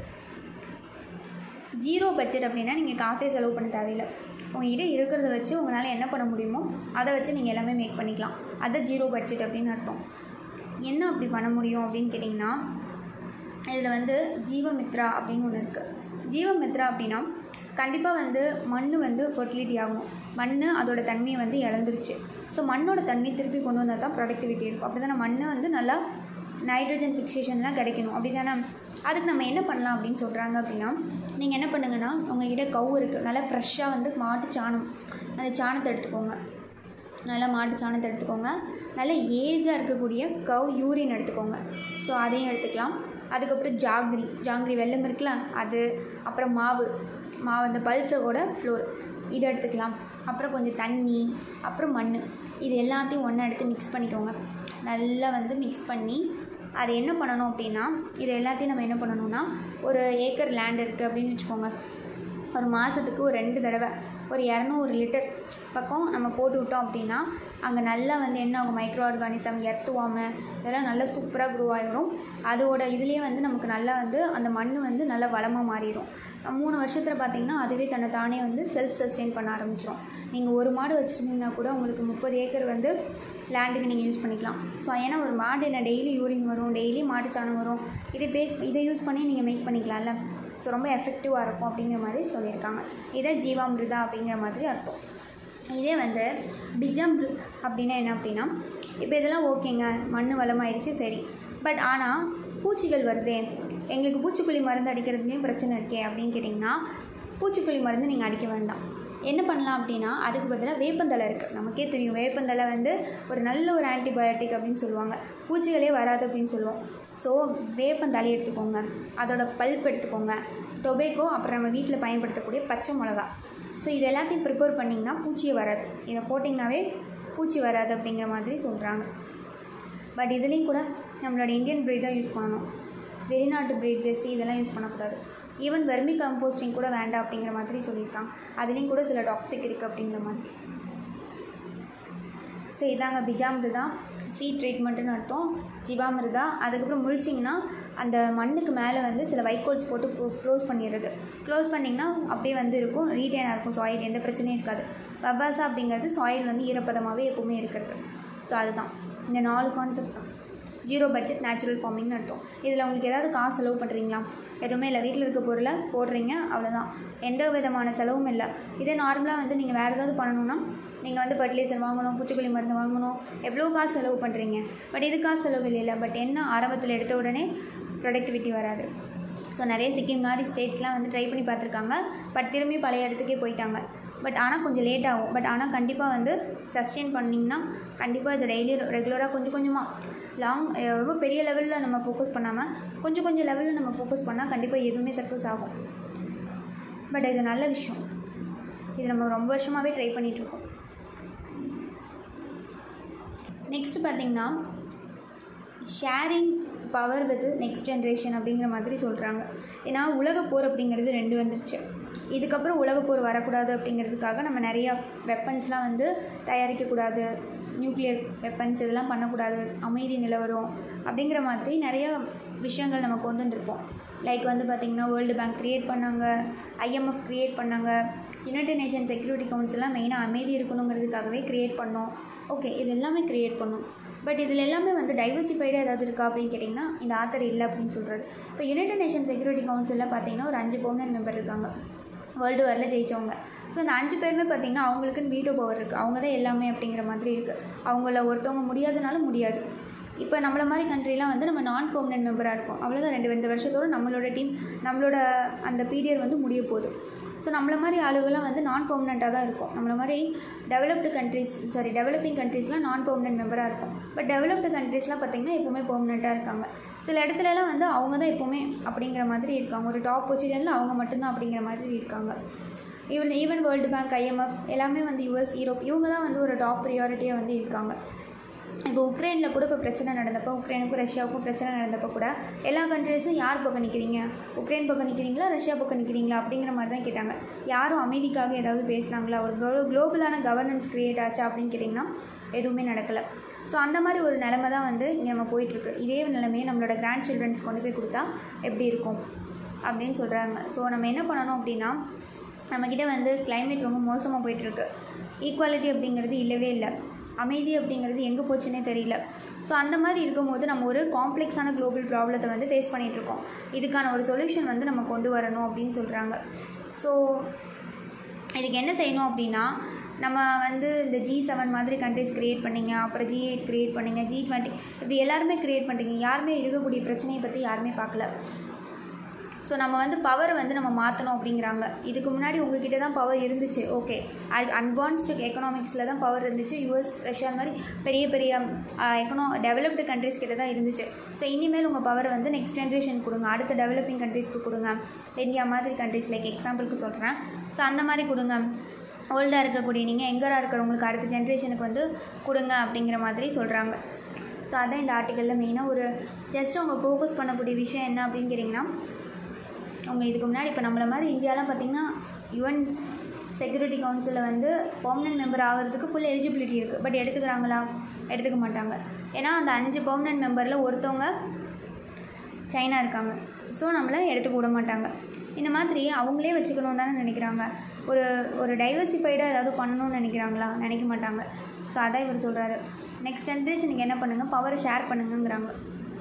ஜீரோ பட்ஜெட் அப்படின்னா நீங்கள் காசே செலவு பண்ண தேவையில்லை உங்கள்கிட்ட இருக்கிறத வச்சு உங்களால் என்ன பண்ண முடியுமோ அதை வச்சு நீங்கள் எல்லாமே மேக் பண்ணிக்கலாம் அதை ஜீரோ பட்ஜெட் அப்படின்னு அர்த்தம் என்ன அப்படி பண்ண முடியும் அப்படின்னு கேட்டிங்கன்னா இதில் வந்து ஜீவமித்ரா அப்படின்னு ஒன்று இருக்குது ஜீவமித்ரா அப்படின்னா கண்டிப்பாக வந்து மண் வந்து ஃபர்டிலிட்டி ஆகும் மண் அதோட தன்மையை வந்து இழந்துருச்சு ஸோ மண்ணோட தன்மையை திருப்பி கொண்டு வந்தால் தான் ப்ரொடக்டிவிட்டி இருக்கும் அப்படி தானே மண் வந்து நல்லா நைட்ரஜன் ஃபிக்சேஷன்லாம் கிடைக்கணும் அப்படி தானே அதுக்கு நம்ம என்ன பண்ணலாம் அப்படின்னு சொல்கிறாங்க அப்படின்னா நீங்கள் என்ன பண்ணுங்கன்னா உங்கள்கிட்ட கவு இருக்குது நல்லா ஃப்ரெஷ்ஷாக வந்து மாட்டு சாணம் அந்த சாணத்தை எடுத்துக்கோங்க நல்லா மாட்டு சாணத்தை எடுத்துக்கோங்க நல்ல ஏஜாக இருக்கக்கூடிய கவ் யூரின் எடுத்துக்கோங்க ஸோ அதையும் எடுத்துக்கலாம் அதுக்கப்புறம் ஜாங்கிரி ஜாங்கிரி வெல்லம் இருக்குல்ல அது அப்புறம் மாவு மாவு அந்த பல்சோட ஃப்ளோர் இதை எடுத்துக்கலாம் அப்புறம் கொஞ்சம் தண்ணி அப்புறம் மண் இது எல்லாத்தையும் ஒன்றா எடுத்து மிக்ஸ் பண்ணிக்கோங்க நல்லா வந்து மிக்ஸ் பண்ணி அது என்ன பண்ணணும் அப்படின்னா இது எல்லாத்தையும் நம்ம என்ன பண்ணணும்னா ஒரு ஏக்கர் லேண்ட் இருக்குது அப்படின்னு வச்சுக்கோங்க ஒரு மாதத்துக்கு ஒரு ரெண்டு தடவை ஒரு இரநூறு லிட்டர் பக்கம் நம்ம போட்டு விட்டோம் அப்படின்னா அங்கே நல்லா வந்து என்ன ஆகும் மைக்ரோ ஆர்கானிசம் எர்த்துவாம இதெல்லாம் நல்லா சூப்பராக க்ரோ ஆகிரும் அதோட இதுலேயே வந்து நமக்கு நல்லா வந்து அந்த மண் வந்து நல்லா வளமாக மாறிடும் மூணு வருஷத்தில் பார்த்திங்கன்னா அதுவே தன்னை தானே வந்து செல்ஃப் சஸ்டெயின் பண்ண ஆரம்பிச்சிடும் நீங்கள் ஒரு மாடு வச்சுருந்தீங்கன்னா கூட உங்களுக்கு முப்பது ஏக்கர் வந்து லேண்டுக்கு நீங்கள் யூஸ் பண்ணிக்கலாம் ஸோ ஏன்னா ஒரு மாடு என்ன டெய்லி யூரின் வரும் டெய்லி மாட்டு சாணம் வரும் இதை பேஸ் இதை யூஸ் பண்ணி நீங்கள் மேக் பண்ணிக்கலாம்ல ஸோ ரொம்ப எஃபெக்டிவாக இருக்கும் அப்படிங்கிற மாதிரி சொல்லியிருக்காங்க இதே ஜீவாமிருதா அப்படிங்கிற மாதிரி அர்த்தம் இதே வந்து பிஜாமிருத் அப்படின்னா என்ன அப்படின்னா இப்போ இதெல்லாம் ஓகேங்க மண் வளமாயிருச்சு சரி பட் ஆனால் பூச்சிகள் வருதே எங்களுக்கு பூச்சிக்கொல்லி மருந்து அடிக்கிறதுலேயும் பிரச்சனை இருக்கே அப்படின்னு கேட்டிங்கன்னா பூச்சிக்கொல்லி மருந்து நீங்கள் அடிக்க வேண்டாம் என்ன பண்ணலாம் அப்படின்னா அதுக்கு பதிலாக வேப்பந்தலை இருக்குது நமக்கே தெரியும் வேப்பந்தலை வந்து ஒரு நல்ல ஒரு ஆன்டிபயோட்டிக் அப்படின்னு சொல்லுவாங்க பூச்சிகளே வராது அப்படின்னு சொல்லுவோம் ஸோ வேப்பந்தலை எடுத்துக்கோங்க அதோட பல்ப் எடுத்துக்கோங்க டொபேக்கோ அப்புறம் நம்ம வீட்டில் பயன்படுத்தக்கூடிய பச்சை மிளகா ஸோ இது எல்லாத்தையும் ப்ரிப்பேர் பண்ணிங்கன்னா பூச்சியே வராது இதை போட்டிங்கனாவே பூச்சி வராது அப்படிங்கிற மாதிரி சொல்கிறாங்க பட் இதுலேயும் கூட நம்மளோட இந்தியன் ப்ரீட் தான் யூஸ் பண்ணணும் வெளிநாட்டு ப்ரீட் ஜெர்சி இதெல்லாம் யூஸ் பண்ணக்கூடாது ஈவன் வெர்மி கம்போஸ்டிங் கூட வேண்டாம் அப்படிங்கிற மாதிரி சொல்லியிருக்காங்க அதுலேயும் கூட சில டாக்ஸிக் இருக்குது அப்படிங்கிற மாதிரி ஸோ இதாங்க பிஜாமிருதா சீட் ட்ரீட்மெண்ட்டுன்னு அர்த்தம் ஜிவாமிருதா அதுக்கப்புறம் முழிச்சிங்கன்னா அந்த மண்ணுக்கு மேலே வந்து சில வைக்கோல்ஸ் போட்டு க்ளோஸ் பண்ணிடுறது க்ளோஸ் பண்ணிங்கன்னா அப்படியே வந்து இருக்கும் ரீட்டைனாக இருக்கும் சாயில் எந்த பிரச்சனையும் இருக்காது பபாசா அப்படிங்கிறது சாயில் வந்து ஈரப்பதமாகவே எப்போவுமே இருக்கிறது ஸோ அதுதான் இந்த நாலு கான்செப்ட் தான் ஜீரோ பட்ஜெட் நேச்சுரல் ஃபார்மிங்னு அர்த்தம் இதில் உங்களுக்கு ஏதாவது காசு செலவு பண்ணுறீங்களா எதுவுமே இல்லை வீட்டில் இருக்க பொருளை போடுறீங்க அவ்வளோதான் எந்த விதமான செலவும் இல்லை இதே நார்மலாக வந்து நீங்கள் வேறு ஏதாவது பண்ணணும்னா நீங்கள் வந்து ஃபர்டிலைசர் வாங்கணும் பூச்சிக்கொல்லி மருந்து வாங்கணும் எவ்வளோ காசு செலவு பண்ணுறீங்க பட் இது காசு செலவு இல்லை பட் என்ன ஆரம்பத்தில் எடுத்த உடனே ப்ரொடக்டிவிட்டி வராது ஸோ நிறைய சிக்கிம் மாதிரி ஸ்டேட்ஸ்லாம் வந்து ட்ரை பண்ணி பார்த்துருக்காங்க பட் திரும்பி பழைய இடத்துக்கே போயிட்டாங்க பட் ஆனால் கொஞ்சம் லேட் ஆகும் பட் ஆனால் கண்டிப்பாக வந்து சஸ்டெயின் பண்ணிங்கன்னா கண்டிப்பாக இது டெய்லி ரெகுலராக கொஞ்சம் கொஞ்சமாக லாங் ரொம்ப பெரிய லெவலில் நம்ம ஃபோக்கஸ் பண்ணாமல் கொஞ்சம் கொஞ்சம் லெவலில் நம்ம ஃபோக்கஸ் பண்ணால் கண்டிப்பாக எதுவுமே சக்ஸஸ் ஆகும் பட் இது நல்ல விஷயம் இது நம்ம ரொம்ப வருஷமாகவே ட்ரை பண்ணிகிட்ருக்கோம் நெக்ஸ்ட் பார்த்திங்கன்னா sharing power with next generation அப்படிங்கிற மாதிரி சொல்கிறாங்க ஏன்னா உலக போர் அப்படிங்கிறது ரெண்டு வந்துருச்சு இதுக்கப்புறம் உலகப்போர் வரக்கூடாது அப்படிங்கிறதுக்காக நம்ம நிறையா வெப்பன்ஸ்லாம் வந்து தயாரிக்கக்கூடாது நியூக்ளியர் வெப்பன்ஸ் இதெல்லாம் பண்ணக்கூடாது அமைதி நிலவரும் அப்படிங்கிற மாதிரி நிறையா விஷயங்கள் நம்ம கொண்டு வந்திருப்போம் லைக் வந்து பார்த்திங்கன்னா வேர்ல்டு பேங்க் க்ரியேட் பண்ணாங்க ஐஎம்எஃப் க்ரியேட் பண்ணாங்க யுனைடெட் நேஷன் செக்யூரிட்டி கவுன்சிலாம் மெயினாக அமைதி இருக்கணுங்கிறதுக்காகவே க்ரியேட் பண்ணோம் ஓகே இது எல்லாமே க்ரியேட் பண்ணோம் பட் இதில் எல்லாமே வந்து டைவர்சிஃபைடாக ஏதாவது இருக்கா அப்படின்னு கேட்டிங்கன்னா இந்த ஆத்தர் இல்லை அப்படின்னு சொல்கிறாரு இப்போ யுனைடெட் நேஷன் செக்யூரிட்டி கவுன்சிலில் பார்த்தீங்கன்னா ஒரு அஞ்சு பர்மனன்ட் மெம்பர் இருக்காங்க வேர்ல்டு வாரில் ஜெயித்தவங்க ஸோ அந்த அஞ்சு பேருமே பார்த்திங்கன்னா அவங்களுக்குன்னு வீட்டோ பவர் இருக்குது அவங்க தான் எல்லாமே அப்படிங்கிற மாதிரி இருக்குது அவங்கள ஒருத்தவங்க முடியாதனாலும் முடியாது இப்போ நம்மள மாதிரி கண்ட்ரிலாம் வந்து நம்ம நான் பெர்மனெண்ட் மெம்பராக இருக்கும் அவ்வளோதான் ரெண்டு ரெண்டு வருஷத்தோட நம்மளோட டீம் நம்மளோட அந்த பீரியட் வந்து முடிய போகுது ஸோ நம்மள மாதிரி ஆளுகள்லாம் வந்து நான் பெர்மனெண்ட்டாக தான் இருக்கும் நம்மள மாதிரி டெவலப்டு கண்ட்ரிஸ் சாரி டெவலப்பிங் கண்ட்ரீஸ்லாம் நான் பெர்மனெண்ட் மெம்பராக இருக்கும் பட் டெவலப்டு கண்ட்ரீஸ்லாம் பார்த்திங்கன்னா எப்போவுமே பெர்மனெண்ட்டாக இருக்காங்க சில இடத்துலலாம் வந்து அவங்க தான் எப்போவுமே அப்படிங்கிற மாதிரி இருக்காங்க ஒரு டாப் பொசிஷனில் அவங்க மட்டும்தான் அப்படிங்கிற மாதிரி இருக்காங்க even even World Bank IMF எல்லாமே வந்து யூஎஸ் யூரோப் இவங்க தான் வந்து ஒரு டாப் ப்ரியாரிட்டியாக வந்து இருக்காங்க இப்போ உக்ரைனில் கூட இப்போ பிரச்சனை நடந்தப்போ உக்ரைனுக்கும் ரஷ்யாவுக்கும் பிரச்சனை நடந்தப்போ கூட எல்லா கண்ட்ரீஸும் யார் பக்கம் நிற்கிறீங்க உக்ரைன் பக்கம் நிற்கிறீங்களா ரஷ்யா பக்கம் நிற்கிறீங்களா அப்படிங்கிற மாதிரி தான் கேட்டாங்க யாரும் அமைதிக்காக ஏதாவது பேசுனாங்களா ஒரு குளோ குளோபலான கவர்னன்ஸ் க்ரியேட் ஆச்சா அப்படின்னு கேட்டிங்கன்னா எதுவுமே நடக்கலை ஸோ அந்த மாதிரி ஒரு நிலமை தான் வந்து இங்கே நம்ம போயிட்டுருக்கு இதே நிலைமையை நம்மளோட கிராண்ட் சில்ட்ரன்ஸ் கொண்டு போய் கொடுத்தா எப்படி இருக்கும் அப்படின்னு சொல்கிறாங்க ஸோ நம்ம என்ன பண்ணணும் அப்படின்னா நம்மக்கிட்ட வந்து கிளைமேட் ரொம்ப மோசமாக போயிட்டுருக்கு ஈக்குவாலிட்டி அப்படிங்கிறது இல்லவே இல்லை அமைதி அப்படிங்கிறது எங்கே போச்சுன்னே தெரியல ஸோ அந்த மாதிரி இருக்கும்போது நம்ம ஒரு காம்ப்ளெக்ஸான குளோபல் ப்ராப்ளத்தை வந்து ஃபேஸ் பண்ணிகிட்ருக்கோம் இதுக்கான ஒரு சொல்யூஷன் வந்து நம்ம கொண்டு வரணும் அப்படின்னு சொல்கிறாங்க ஸோ இதுக்கு என்ன செய்யணும் அப்படின்னா நம்ம வந்து இந்த ஜி செவன் மாதிரி கண்ட்ரிஸ் க்ரியேட் பண்ணிங்க அப்புறம் ஜி எயிட் க்ரியேட் பண்ணிங்க ஜி டுவெண்ட்டி இப்படி எல்லாருமே க்ரியேட் பண்ணுறீங்க யாருமே இருக்கக்கூடிய பிரச்சனையை பற்றி யாருமே பார்க்கல ஸோ நம்ம வந்து பவரை வந்து நம்ம மாற்றணும் அப்படிங்கிறாங்க இதுக்கு முன்னாடி உங்ககிட்ட தான் பவர் இருந்துச்சு ஓகே அது அட்வான்ஸ்டு எக்கனாமிக்ஸில் தான் பவர் இருந்துச்சு யூஎஸ் ரஷ்யா அந்த மாதிரி பெரிய பெரிய எக்கனோ டெவலப்டு கண்ட்ரிஸ் கிட்ட தான் இருந்துச்சு ஸோ இனிமேல் உங்கள் பவரை வந்து நெக்ஸ்ட் ஜென்ரேஷன் கொடுங்க அடுத்த டெவலப்பிங் கண்ட்ரிஸ்க்கு கொடுங்க இந்தியா மாதிரி கண்ட்ரிஸ் லைக் எக்ஸாம்பிளுக்கு சொல்கிறேன் ஸோ அந்த மாதிரி கொடுங்க ஓல்டாக இருக்கக்கூடிய நீங்கள் எங்கராக இருக்கிறவங்களுக்கு அடுத்த ஜென்ரேஷனுக்கு வந்து கொடுங்க அப்படிங்கிற மாதிரி சொல்கிறாங்க ஸோ அதான் இந்த ஆர்டிக்கலில் மெயினாக ஒரு ஜஸ்ட் அவங்க ஃபோக்கஸ் பண்ணக்கூடிய விஷயம் என்ன அப்படின்னு கேட்டிங்கன்னா அவங்க இதுக்கு முன்னாடி இப்போ நம்மள மாதிரி இந்தியாலாம் பார்த்திங்கன்னா யுஎன் செக்யூரிட்டி கவுன்சிலில் வந்து பர்மனெண்ட் மெம்பர் ஆகிறதுக்கு ஃபுல் எலிஜிபிலிட்டி இருக்குது பட் எடுத்துக்கிறாங்களா எடுத்துக்க மாட்டாங்க ஏன்னா அந்த அஞ்சு பர்மனெண்ட் மெம்பரில் ஒருத்தவங்க சைனா இருக்காங்க ஸோ நம்மளை எடுத்துக்க விட மாட்டாங்க இந்த மாதிரி அவங்களே வச்சுக்கணும் தானே நினைக்கிறாங்க ஒரு ஒரு டைவர்சிஃபைடாக ஏதாவது பண்ணணும்னு நினைக்கிறாங்களா நினைக்க மாட்டாங்க ஸோ அதான் இவர் சொல்கிறாரு நெக்ஸ்ட் ஜென்ரேஷனுக்கு என்ன பண்ணுங்கள் பவரை ஷேர் பண்ணுங்கங்கிறாங்க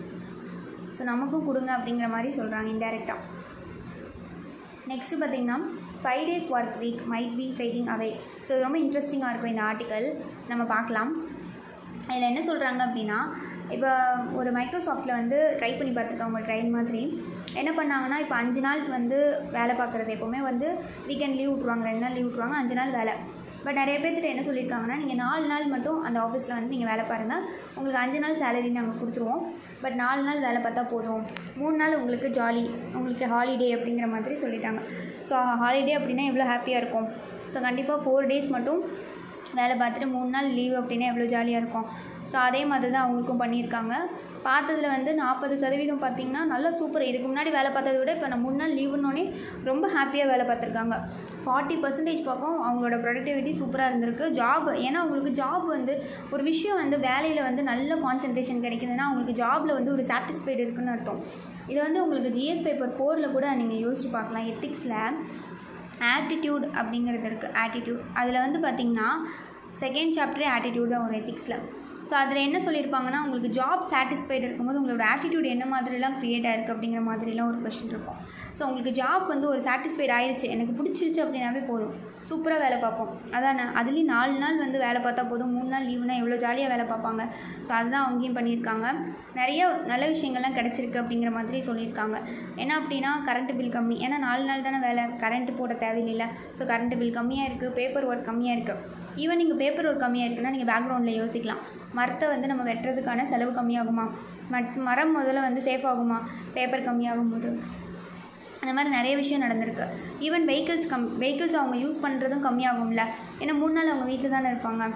ஸோ நமக்கும் கொடுங்க அப்படிங்கிற மாதிரி சொல்கிறாங்க இன்டெரக்டாக நெக்ஸ்ட்டு பார்த்திங்கன்னா five days work week might be fading away so இது ரொம்ப இன்ட்ரெஸ்டிங்காக இருக்கும் இந்த ஆர்டிக்கல் நம்ம பார்க்கலாம் இதில் என்ன சொல்கிறாங்க அப்படின்னா இப்போ ஒரு மைக்ரோசாஃப்ட்டில் வந்து ட்ரை பண்ணி பார்த்துருக்காங்க ஒரு ட்ரைன் மாதிரி என்ன பண்ணாங்கன்னா இப்போ அஞ்சு நாள் வந்து வேலை பார்க்குறது எப்போவுமே வந்து வீக்கெண்ட் லீவ் விட்ருவாங்க ரெண்டு நாள் லீவ் விட்ருவாங்க அஞ்சு நாள் வேலை பட் நிறைய பேர்த்திட்ட என்ன சொல்லியிருக்காங்கன்னா நீங்கள் நாலு நாள் மட்டும் அந்த ஆஃபீஸில் வந்து நீங்கள் வேலை பாருங்கள் உங்களுக்கு அஞ்சு நாள் சேலரி நாங்கள் கொடுத்துருவோம் பட் நாலு நாள் வேலை பார்த்தா போதும் மூணு நாள் உங்களுக்கு ஜாலி உங்களுக்கு ஹாலிடே அப்படிங்கிற மாதிரி சொல்லிட்டாங்க ஸோ ஹாலிடே அப்படின்னா எவ்வளோ ஹாப்பியாக இருக்கும் ஸோ கண்டிப்பாக ஃபோர் டேஸ் மட்டும் வேலை பார்த்துட்டு மூணு நாள் லீவ் அப்படின்னா எவ்வளோ ஜாலியாக இருக்கும் ஸோ அதே மாதிரி தான் அவங்களுக்கும் பண்ணியிருக்காங்க பார்த்ததில் வந்து நாற்பது சதவீதம் பார்த்திங்கன்னா நல்லா சூப்பர் இதுக்கு முன்னாடி வேலை பார்த்ததை விட இப்போ நான் மூணு நாள் லீவுன்னொடனே ரொம்ப ஹாப்பியாக வேலை பார்த்துருக்காங்க ஃபார்ட்டி பர்சன்டேஜ் பக்கம் அவங்களோட ப்ரொடக்டிவிட்டி சூப்பராக இருந்திருக்கு ஜாப் ஏன்னா அவங்களுக்கு ஜாப் வந்து ஒரு விஷயம் வந்து வேலையில் வந்து நல்ல கான்சன்ட்ரேஷன் கிடைக்குதுன்னா அவங்களுக்கு ஜாபில் வந்து ஒரு சாட்டிஸ்ஃபைடு இருக்குன்னு அர்த்தம் இது வந்து உங்களுக்கு ஜிஎஸ் பேப்பர் ஃபோரில் கூட நீங்கள் யோசிச்சு பார்க்கலாம் எத்திக்ஸில் ஆட்டிடியூட் அப்படிங்கிறது இருக்குது ஆட்டிடியூட் அதில் வந்து பார்த்திங்கன்னா செகண்ட் சாப்டரே ஆட்டிடியூட் தான் ஒரு எத்திக்ஸில் ஸோ அதில் என்ன சொல்லியிருப்பாங்கன்னா உங்களுக்கு ஜாப் சாட்டிஸ்ஃபைடு இருக்கும்போது உங்களோட ஆட்டிடியூட் என்ன மாதிரிலாம் க்ரியேட் ஆயிருக்கு அப்படிங்கிற மாதிரிலாம் ஒரு கொஷின் இருக்கும் ஸோ உங்களுக்கு ஜாப் வந்து ஒரு சாட்டிஸ்ஃபைட் ஆயிடுச்சு எனக்கு பிடிச்சிருச்சு அப்படின்னாவே போதும் சூப்பராக வேலை பார்ப்போம் அதானே அதுலேயும் நாலு நாள் வந்து வேலை பார்த்தா போதும் மூணு நாள் லீவுனா எவ்வளோ ஜாலியாக வேலை பார்ப்பாங்க ஸோ அதுதான் அங்கேயும் பண்ணியிருக்காங்க நிறைய நல்ல விஷயங்கள்லாம் கிடச்சிருக்கு அப்படிங்கிற மாதிரி சொல்லியிருக்காங்க என்ன அப்படின்னா கரண்ட் பில் கம்மி ஏன்னா நாலு நாள் தானே வேலை கரண்ட் போட தேவையில்லை ஸோ கரண்ட் பில் கம்மியாக இருக்குது பேப்பர் ஒர்க் கம்மியாக இருக்குது ஈவன் நீங்கள் பேப்பர் ஒர்க் கம்மியாக இருக்குன்னா நீங்கள் பேக்ரவுண்டில் யோசிக்கலாம் மரத்தை வந்து நம்ம வெட்டுறதுக்கான செலவு கம்மியாகுமா மட் மரம் முதல்ல வந்து சேஃப் ஆகுமா பேப்பர் கம்மியாகும் போது அந்த மாதிரி நிறைய விஷயம் நடந்திருக்கு ஈவன் வெஹிக்கிள்ஸ் கம் வெஹிக்கிள்ஸ் அவங்க யூஸ் பண்ணுறதும் கம்மியாகும்ல ஏன்னா மூணு நாள் அவங்க வீட்டில் தானே இருப்பாங்க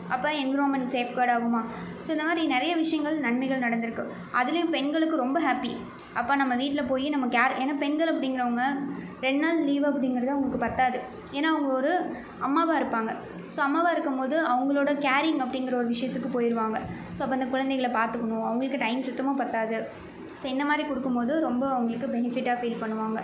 அப்போ என்விரான்மெண்ட் சேஃப்கார்ட் ஆகுமா ஸோ இந்த மாதிரி நிறைய விஷயங்கள் நன்மைகள் நடந்திருக்கு அதுலேயும் பெண்களுக்கு ரொம்ப ஹாப்பி அப்போ நம்ம வீட்டில் போய் நம்ம கேர் ஏன்னா பெண்கள் அப்படிங்கிறவங்க ரெண்டு நாள் லீவ் அப்படிங்கிறது அவங்களுக்கு பத்தாது ஏன்னா அவங்க ஒரு அம்மாவாக இருப்பாங்க ஸோ அம்மாவாக இருக்கும்போது அவங்களோட கேரிங் அப்படிங்கிற ஒரு விஷயத்துக்கு போயிடுவாங்க ஸோ அப்போ அந்த குழந்தைகளை பார்த்துக்கணும் அவங்களுக்கு டைம் சுத்தமாக பத்தாது ஸோ இந்த மாதிரி கொடுக்கும்போது ரொம்ப அவங்களுக்கு பெனிஃபிட்டாக ஃபீல் பண்ணுவாங்க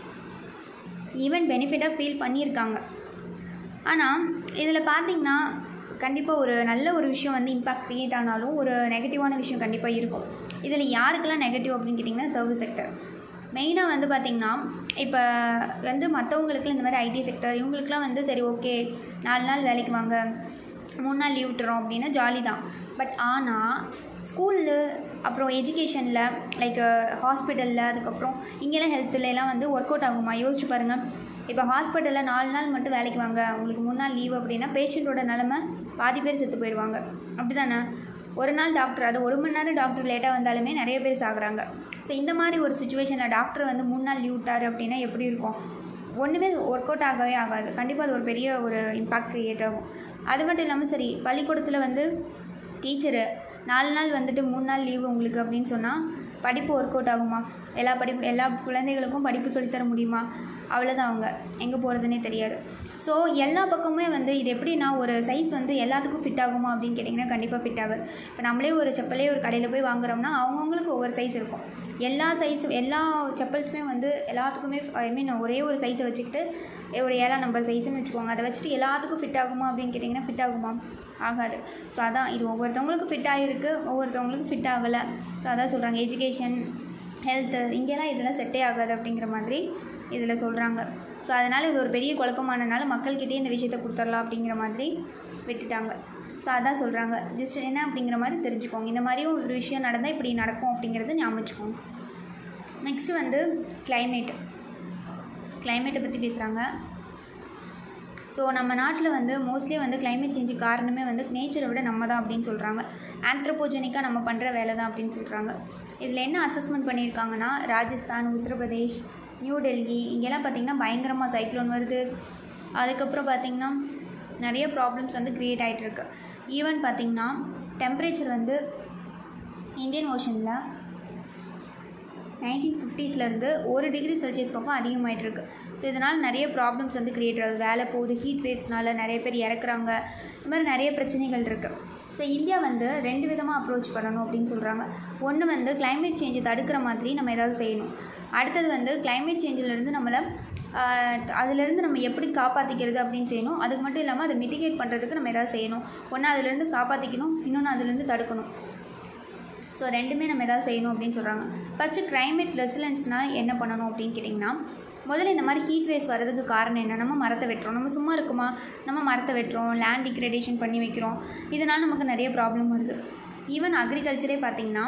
ஈவன் பெனிஃபிட்டாக ஃபீல் பண்ணியிருக்காங்க ஆனால் இதில் பார்த்தீங்கன்னா கண்டிப்பாக ஒரு நல்ல ஒரு விஷயம் வந்து இம்பாக்ட் க்ரியேட் ஆனாலும் ஒரு நெகட்டிவான விஷயம் கண்டிப்பாக இருக்கும் இதில் யாருக்கெல்லாம் நெகட்டிவ் அப்படின்னு கேட்டிங்கன்னா சர்வீஸ் செக்டர் மெயினாக வந்து பார்த்திங்கன்னா இப்போ வந்து மற்றவங்களுக்குலாம் இந்த மாதிரி ஐடி செக்டர் இவங்களுக்குலாம் வந்து சரி ஓகே நாலு நாள் வேலைக்கு வாங்க மூணு நாள் லீவ் விட்டுறோம் அப்படின்னா ஜாலி தான் பட் ஆனால் ஸ்கூலில் அப்புறம் எஜுகேஷனில் லைக் ஹாஸ்பிட்டலில் அதுக்கப்புறம் இங்கெல்லாம் ஹெல்த்தில் எல்லாம் வந்து ஒர்க் அவுட் ஆகுமா யோசிச்சு பாருங்கள் இப்போ ஹாஸ்பிட்டலில் நாலு நாள் மட்டும் வேலைக்கு வாங்க உங்களுக்கு மூணு நாள் லீவ் அப்படின்னா பேஷண்ட்டோட நிலமை பாதி பேர் செத்து போயிடுவாங்க அப்படி தானே ஒரு நாள் டாக்டர் அது ஒரு மணி நேரம் டாக்டர் லேட்டாக வந்தாலுமே நிறைய பேர் சாகுறாங்க ஸோ இந்த மாதிரி ஒரு சுச்சுவேஷனில் டாக்டர் வந்து மூணு நாள் லீவ் விட்டார் அப்படின்னா எப்படி இருக்கும் ஒன்றுமே ஒர்க் அவுட் ஆகவே ஆகாது கண்டிப்பாக அது ஒரு பெரிய ஒரு இம்பாக்ட் க்ரியேட் ஆகும் அது மட்டும் இல்லாமல் சரி பள்ளிக்கூடத்தில் வந்து டீச்சரு நாலு நாள் வந்துட்டு மூணு நாள் லீவு உங்களுக்கு அப்படின்னு சொன்னால் படிப்பு ஒர்க் அவுட் ஆகுமா எல்லா படிப்பு எல்லா குழந்தைகளுக்கும் படிப்பு சொல்லித்தர முடியுமா அவ்வளோதான் அவங்க எங்கே போகிறதுனே தெரியாது ஸோ எல்லா பக்கமுமே வந்து இது எப்படின்னா ஒரு சைஸ் வந்து எல்லாத்துக்கும் ஃபிட் ஆகுமா அப்படின்னு கேட்டிங்கன்னா கண்டிப்பாக ஃபிட் ஆகுது இப்போ நம்மளே ஒரு செப்பலே ஒரு கடையில் போய் வாங்குறோம்னா அவங்கவுங்களுக்கு ஒவ்வொரு சைஸ் இருக்கும் எல்லா சைஸும் எல்லா செப்பல்ஸுமே வந்து எல்லாத்துக்குமே ஐ மீன் ஒரே ஒரு சைஸை வச்சுக்கிட்டு ஒரு ஏழாம் நம்பர் சைஸ்னு வச்சுக்கோங்க அதை வச்சுட்டு எல்லாத்துக்கும் ஃபிட் ஆகுமா அப்படின்னு கேட்டிங்கன்னா ஃபிட் ஆகுமா ஆகாது ஸோ அதான் இது ஒவ்வொருத்தவங்களுக்கு ஃபிட் ஆகிருக்கு ஒவ்வொருத்தவங்களுக்கு ஃபிட் ஆகலை ஸோ அதான் சொல்கிறாங்க எஜுகேஷன் ஹெல்த்து இங்கெல்லாம் இதெல்லாம் செட்டே ஆகாது அப்படிங்கிற மாதிரி இதில் சொல்கிறாங்க ஸோ அதனால் இது ஒரு பெரிய குழப்பமானனால மக்கள்கிட்டயே இந்த விஷயத்த கொடுத்துர்லாம் அப்படிங்கிற மாதிரி விட்டுட்டாங்க ஸோ அதான் சொல்கிறாங்க ஜஸ்ட் என்ன அப்படிங்கிற மாதிரி தெரிஞ்சுக்கோங்க இந்த மாதிரியும் ஒரு விஷயம் நடந்தால் இப்படி நடக்கும் அப்படிங்கிறது ஞாபகம் வச்சுக்கோங்க நெக்ஸ்ட்டு வந்து climate climate-அ பற்றி பேசுகிறாங்க ஸோ நம்ம நாட்டில் வந்து மோஸ்ட்லி வந்து climate சேஞ்சு காரணமே வந்து நேச்சரை விட நம்ம தான் அப்படின்னு சொல்கிறாங்க ஆந்த்ரோபோஜெனிக்காக நம்ம பண்ணுற வேலை தான் அப்படின்னு சொல்கிறாங்க இதில் என்ன அசஸ்மெண்ட் பண்ணியிருக்காங்கன்னா ராஜஸ்தான் உத்தரப்பிரதேஷ் நியூ டெல்லி இங்கெல்லாம் பார்த்திங்கன்னா பயங்கரமாக சைக்ளோன் வருது அதுக்கப்புறம் பார்த்திங்கன்னா நிறைய ப்ராப்ளம்ஸ் வந்து க்ரியேட் ஆகிட்டுருக்கு ஈவன் பார்த்திங்கன்னா டெம்பரேச்சர் வந்து இந்தியன் ஓஷனில் நைன்டீன் ஃபிஃப்டிஸ்லேருந்து ஒரு டிகிரி செல்சியஸ் பக்கம் அதிகமாயிட்டு இருக்கு ஸோ இதனால் நிறைய ப்ராப்ளம்ஸ் வந்து க்ரியேட் ஆகுது வேலை போகுது ஹீட் வேவ்ஸ்னால நிறைய பேர் இறக்குறாங்க இந்த மாதிரி நிறைய பிரச்சனைகள் இருக்குது ஸோ இந்தியா வந்து ரெண்டு விதமாக அப்ரோச் பண்ணணும் அப்படின்னு சொல்கிறாங்க ஒன்று வந்து climate சேஞ்சை தடுக்கிற மாதிரி நம்ம ஏதாவது செய்யணும் அடுத்தது வந்து climate சேஞ்சிலேருந்து நம்மளை ஆஹ், அதிலிருந்து நம்ம எப்படி காப்பாற்றிக்கிறது அப்படின்னு செய்யணும் அதுக்கு மட்டும் இல்லாமல் அதை மிட்டிகேட் பண்ணுறதுக்கு நம்ம ஏதாவது செய்யணும் ஒன்று அதிலிருந்து காப்பாற்றிக்கணும் இன்னொன்று அதிலிருந்து தடுக்கணும் ஸோ ரெண்டுமே நம்ம எதாவது செய்யணும் அப்படின்னு சொல்கிறாங்க ஃபஸ்ட்டு climate ரெசிலன்ஸ்னால் என்ன பண்ணணும் அப்படின்னு கேட்டிங்கன்னா முதல்ல இந்த மாதிரி ஹீட் வேவ்ஸ் வரதுக்கு காரணம் என்ன நம்ம மரத்தை வெட்டுறோம் நம்ம சும்மா இருக்குமா நம்ம மரத்தை வெட்டுறோம் லேண்ட் டிக்ரேடேஷன் பண்ணி வைக்கிறோம் இதனால் நமக்கு நிறைய ப்ராப்ளம் வருது ஈவன் அக்ரிகல்ச்சரே பார்த்திங்கன்னா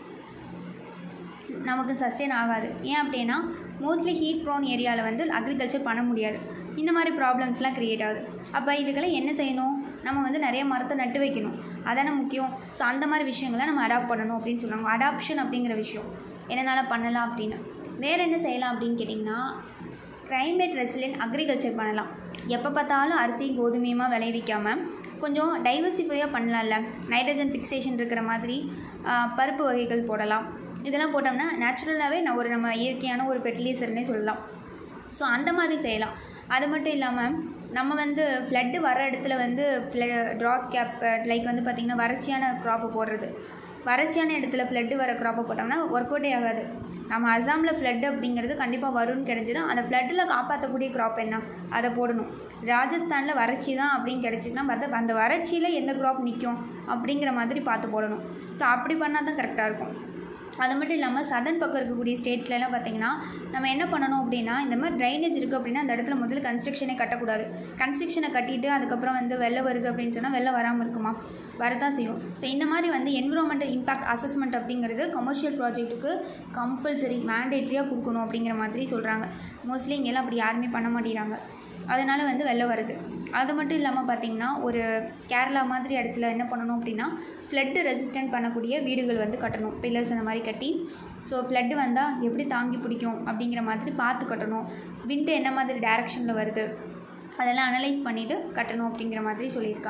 நமக்கு சஸ்டெயின் ஆகாது ஏன் அப்படின்னா மோஸ்ட்லி ஹீட் ப்ரோன் ஏரியாவில் வந்து அக்ரிகல்ச்சர் பண்ண முடியாது இந்த மாதிரி ப்ராப்ளம்ஸ்லாம் க்ரியேட் ஆகுது அப்போ இதுக்கெல்லாம் என்ன செய்யணும் நம்ம வந்து நிறைய மரத்தை நட்டு வைக்கணும் அதானே முக்கியம் ஸோ அந்த மாதிரி விஷயங்களை நம்ம அடாப்ட் பண்ணணும் அப்படின்னு சொல்லுவாங்க அடாப்ஷன் அப்படிங்கிற விஷயம் என்னென்னால பண்ணலாம் அப்படின்னு வேறு என்ன செய்யலாம் அப்படின்னு கேட்டிங்கன்னா climate ரெசிலியன்ட் அக்ரிகல்ச்சர் பண்ணலாம் எப்போ பார்த்தாலும் அரிசி கோதுமையுமா விளைவிக்காமல் கொஞ்சம் டைவர்சிஃபையாக பண்ணலாம்ல நைட்ரஜன் ஃபிக்சேஷன் இருக்கிற மாதிரி ஆ, பருப்பு வகைகள் போடலாம் இதெல்லாம் போட்டோம்னா நேச்சுரலாகவே நான் ஒரு நம்ம இயற்கையான ஒரு ஃபெர்டிலைசர்னே சொல்லலாம் ஸோ அந்த மாதிரி செய்யலாம் அது மட்டும் இல்லாமல் நம்ம வந்து ஃப்ளட்டு வர இடத்துல வந்து ட்ராட் கேப் லைக் வந்து பார்த்திங்கன்னா வறட்சியான க்ராப்பை போடுறது வறட்சியான இடத்துல ஃப்ளட்டு வர க்ராப்பை போட்டோம்னா ஒர்க் அவுட்டே ஆகாது நம்ம அசாமில் ஃப்ளட் அப்படிங்கிறது கண்டிப்பாக வரும்னு கிடைச்சிடும் அந்த ஃப்ளட்டில் காப்பாற்றக்கூடிய க்ராப் என்ன அதை போடணும் ராஜஸ்தானில் வறட்சி தான் அப்படின்னு கிடைச்சிதுன்னா பார்த்தா அந்த வறட்சியில் எந்த க்ராப் நிற்கும் அப்படிங்கிற மாதிரி பார்த்து போடணும் ஸோ அப்படி பண்ணால் தான் கரெக்டாக இருக்கும் அது மட்டும் இல்லாமல் சதன் பக்கம் இருக்கக்கூடிய ஸ்டேட்ஸ்லலாம் பார்த்தீங்கன்னா நம்ம என்ன பண்ணணும் அப்படின்னா இந்த மாதிரி ட்ரைனேஜ் இருக்குது அப்படின்னா அந்த இடத்துல முதல்ல கன்ஸ்ட்ரக்ஷனே கட்டக்கூடாது கன்ஸ்ட்ரக்ஷனை கட்டிட்டு அதுக்கப்புறம் வந்து வெள்ளம் வருது அப்படின்னு சொன்னால் வெள்ளம் வராமல் இருக்குமா வரதான் செய்யும் ஸோ இந்த மாதிரி வந்து என்விரான்மெண்டல் இம்பாக்ட் அசஸ்மெண்ட் அப்படிங்கிறது கமர்ஷியல் ப்ராஜெக்ட்டுக்கு கம்பல்சரி மேண்டேட்ரியாக கொடுக்கணும் அப்படிங்கிற மாதிரி சொல்கிறாங்க மோஸ்ட்லி இங்கெல்லாம் அப்படி யாருமே பண்ண மாட்டேங்கிறாங்க அதனால் வந்து வெள்ளம் வருது அது மட்டும் இல்லாமல் பார்த்தீங்கன்னா ஒரு கேரளா மாதிரி இடத்துல என்ன பண்ணணும் அப்படின்னா ஃப்ளட்டு ரெசிஸ்டன்ட் பண்ணக்கூடிய வீடுகள் வந்து கட்டணும் பில்லர்ஸ் அந்த மாதிரி கட்டி ஸோ ஃப்ளட்டு வந்தால் எப்படி தாங்கி பிடிக்கும் அப்படிங்கிற மாதிரி பார்த்து கட்டணும் விண்டு என்ன மாதிரி டைரக்ஷனில் வருது அதெல்லாம் அனலைஸ் பண்ணிவிட்டு கட்டணும் அப்படிங்கிற மாதிரி சொல்லியிருக்காங்க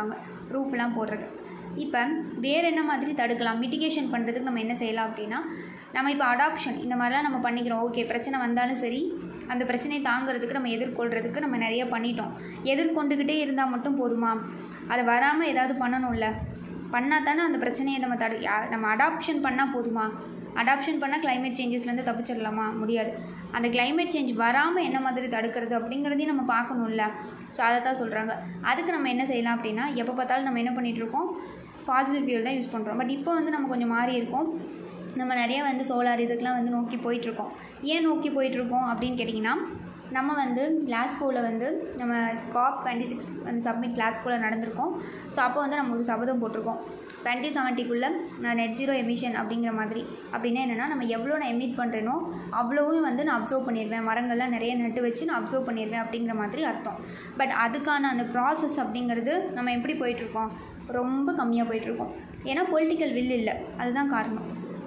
ப்ரூஃப்லாம் போடுறது இப்போ வேறு என்ன மாதிரி தடுக்கலாம் மிட்டிகேஷன் பண்ணுறதுக்கு நம்ம என்ன செய்யலாம் அப்படின்னா நம்ம இப்போ அடாப்ஷன் இந்த மாதிரிலாம் நம்ம பண்ணிக்கிறோம் ஓகே பிரச்சனை வந்தாலும் சரி அந்த பிரச்சனையை தாங்கிறதுக்கு நம்ம எதிர்கொள்கிறதுக்கு நம்ம நிறைய பண்ணிட்டோம் எதிர்கொண்டுக்கிட்டே இருந்தால் மட்டும் போதுமா அது வராமல் ஏதாவது பண்ணணும்ல பண்ணால் தானே அந்த பிரச்சனையை நம்ம தடு யா- நம்ம அடாப்ஷன் பண்ணால் போதுமா அடாப்ஷன் பண்ணால் climate சேஞ்சஸ்லேருந்து தப்பிச்சிடலாமா முடியாது அந்த climate சேஞ்ச் வராமல் என்ன மாதிரி தடுக்கிறது அப்படிங்கிறதையும் நம்ம பார்க்கணும்ல ஸோ அதை தான் சொல்கிறாங்க அதுக்கு நம்ம என்ன செய்யலாம் அப்படின்னா எப்போ பார்த்தாலும் நம்ம என்ன பண்ணிட்டு இருக்கோம் ஃபாசில் ஃபியூல் தான் யூஸ் பண்ணுறோம் பட் இப்போ வந்து நம்ம கொஞ்சம் மாறி இருக்கோம் நம்ம நிறைய வந்து சோலார் இதுக்கெலாம் வந்து நோக்கி போயிட்டுருக்கோம் ஏன் நோக்கி போயிட்டுருக்கோம் அப்படின்னு கேட்டிங்கன்னா நம்ம வந்து கிளாஸ்கோவில் வந்து நம்ம காப் டுவெண்ட்டி சிக்ஸ் வந்து சப்மிட் கிளாஸ்கோவில் நடந்திருக்கோம் ஸோ அப்போ வந்து நம்ம ஒரு சபதம் போட்டிருக்கோம் டுவெண்ட்டி செவன்ட்டிக்குள்ளே நான் நெட் ஜீரோ எமிஷன் அப்படிங்கிற மாதிரி அப்படின்னா என்னென்னா நம்ம எவ்வளோ நான் எமிட் பண்ணுறேனோ அவ்வளோவும் வந்து நான் அப்சர்வ் பண்ணிடுவேன் மரங்கள்லாம் நிறைய நட்டு வச்சு நான் அப்சர்வ் பண்ணிடுவேன் அப்படிங்கிற மாதிரி அர்த்தம் பட் அதுக்கான அந்த ப்ராசஸ் அப்படிங்கிறது நம்ம எப்படி போயிட்டுருக்கோம் ரொம்ப கம்மியாக போயிட்டுருக்கோம் ஏன்னா பொலிட்டிக்கல் வில் இல்லை அதுதான் காரணம்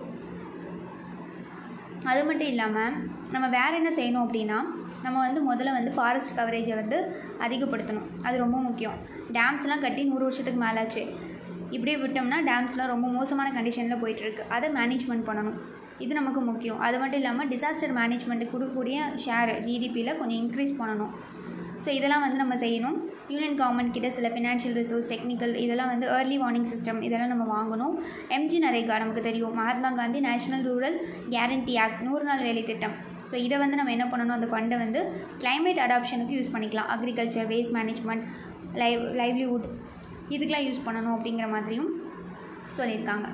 அது மட்டும் இல்லாமல் நம்ம வேறு என்ன செய்யணும் அப்படின்னா நம்ம வந்து முதல்ல வந்து ஃபாரஸ்ட் கவரேஜை வந்து அதிகப்படுத்தணும் அது ரொம்ப முக்கியம் டேம்ஸ்லாம் கட்டி நூறு வருஷத்துக்கு மேலாச்சு இப்படியே விட்டோம்னா டேம்ஸ்லாம் ரொம்ப மோசமான கண்டிஷனில் போயிட்டுருக்கு அதை மேனேஜ்மெண்ட் பண்ணணும் இது நமக்கு முக்கியம் அது மட்டும் இல்லாமல் டிசாஸ்டர் மேனேஜ்மெண்ட்டுக்கு கொடுக்கக்கூடிய ஷேர் ஜிடிபியில் கொஞ்சம் இன்க்ரீஸ் பண்ணணும் ஸோ இதெல்லாம் வந்து நம்ம செய்யணும் யூனியன் கவர்மெண்ட் கிட்ட சில ஃபினான்ஷியல் ரிசோர்ஸ் டெக்னிக்கல் இதெல்லாம் வந்து ஏர்லி வார்னிங் சிஸ்டம் இதெல்லாம் நம்ம வாங்கணும் எம்ஜி நரேகா நமக்கு தெரியும் Mahatma Gandhi National Rural Guarantee Act நூறு நாள் வேலை திட்டம் ஸோ இதை வந்து நம்ம என்ன பண்ணணும் அந்த ஃபண்டை வந்து climate அடாப்ஷனுக்கு யூஸ் பண்ணிக்கலாம் agriculture waste management live livelihood இதுக்கெலாம் யூஸ் பண்ணணும் அப்படிங்கிற மாதிரியும் சொல்லியிருக்காங்க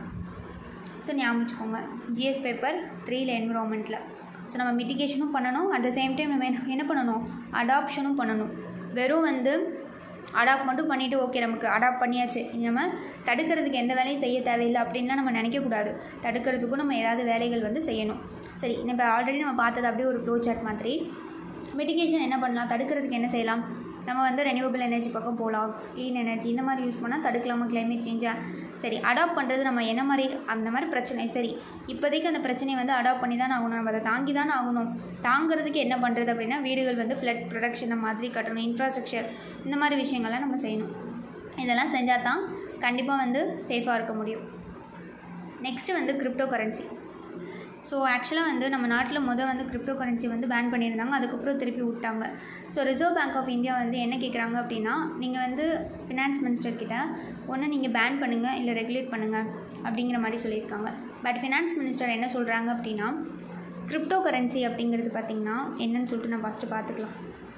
ஸோ ஞாபகம் வச்சுக்கோங்க ஜிஎஸ் பேப்பர் த்ரீல என்விரான்மெண்ட்டில் ஸோ நம்ம மிட்டிகேஷனும் பண்ணணும் அட் த சேம் டைம் நம்ம என்ன என்ன பண்ணணும் அடாப்ஷனும் பண்ணணும் வெறும் வந்து அடாப்ட் மட்டும் பண்ணிவிட்டு ஓகே நமக்கு அடாப்ட் பண்ணியாச்சு இனி நம்ம தடுக்கிறதுக்கு எந்த வேலையும் செய்ய தேவையில்லை அப்படின்லாம் நம்ம நினைக்கக்கூடாது தடுக்கிறதுக்கும் நம்ம ஏதாவது வேலைகள் வந்து செய்யணும் சரி இப்போ ஆல்ரெடி நம்ம பார்த்தது அப்படியே ஒரு ப்ளோ சார்ட் மாதிரி மிட்டிகேஷன் என்ன பண்ணலாம் தடுக்கிறதுக்கு என்ன செய்யலாம் நம்ம வந்து ரெனியூவபிள் எனர்ஜி பக்கம் போகலாம் க்ளீன் எனர்ஜி இந்த மாதிரி யூஸ் பண்ணால் தடுக்கலாமா climate சேஞ்சை சரி அடாப்ட் பண்ணுறது நம்ம என்ன மாதிரி அந்த மாதிரி பிரச்சனை சரி இப்போதைக்கு அந்த பிரச்சனையை வந்து அடாப்ட் பண்ணி தான் ஆகணும் நம்ம அதை தாங்கி தான் ஆகணும் தாங்கிறதுக்கு என்ன பண்ணுறது அப்படின்னா வீடுகள் வந்து ஃப்ளட் ப்ரொடக்ஷனை மாதிரி கட்டணும் இன்ஃப்ராஸ்ட்ரக்சர் இந்த மாதிரி விஷயங்கள்லாம் நம்ம செய்யணும் இதெல்லாம் செஞ்சால் தான் கண்டிப்பாக வந்து சேஃபாக இருக்க முடியும் நெக்ஸ்ட்டு வந்து கிரிப்டோ கரன்சி ஸோ ஆக்சுவலாக வந்து நம்ம நாட்டில் முதல் வந்து கிரிப்டோ கரன்சி வந்து பேன் பண்ணியிருந்தாங்க அதுக்கப்புறம் திருப்பி விட்டாங்க so Reserve Bank of India வந்து என்ன கேட்குறாங்க அப்படின்னா நீங்கள் வந்து ஃபினான்ஸ் மினிஸ்டர் கிட்ட ஒன்று நீங்கள் பேன் பண்ணுங்கள் இல்லை ரெகுலேட் பண்ணுங்கள் அப்படிங்கிற மாதிரி சொல்லியிருக்காங்க பட் ஃபினான்ஸ் மினிஸ்டர் என்ன சொல்கிறாங்க அப்படின்னா கிரிப்டோ கரன்சி அப்படிங்கிறது பார்த்திங்கன்னா என்னன்னு சொல்லிட்டு நான் ஃபஸ்ட்டு பார்த்துக்கலாம்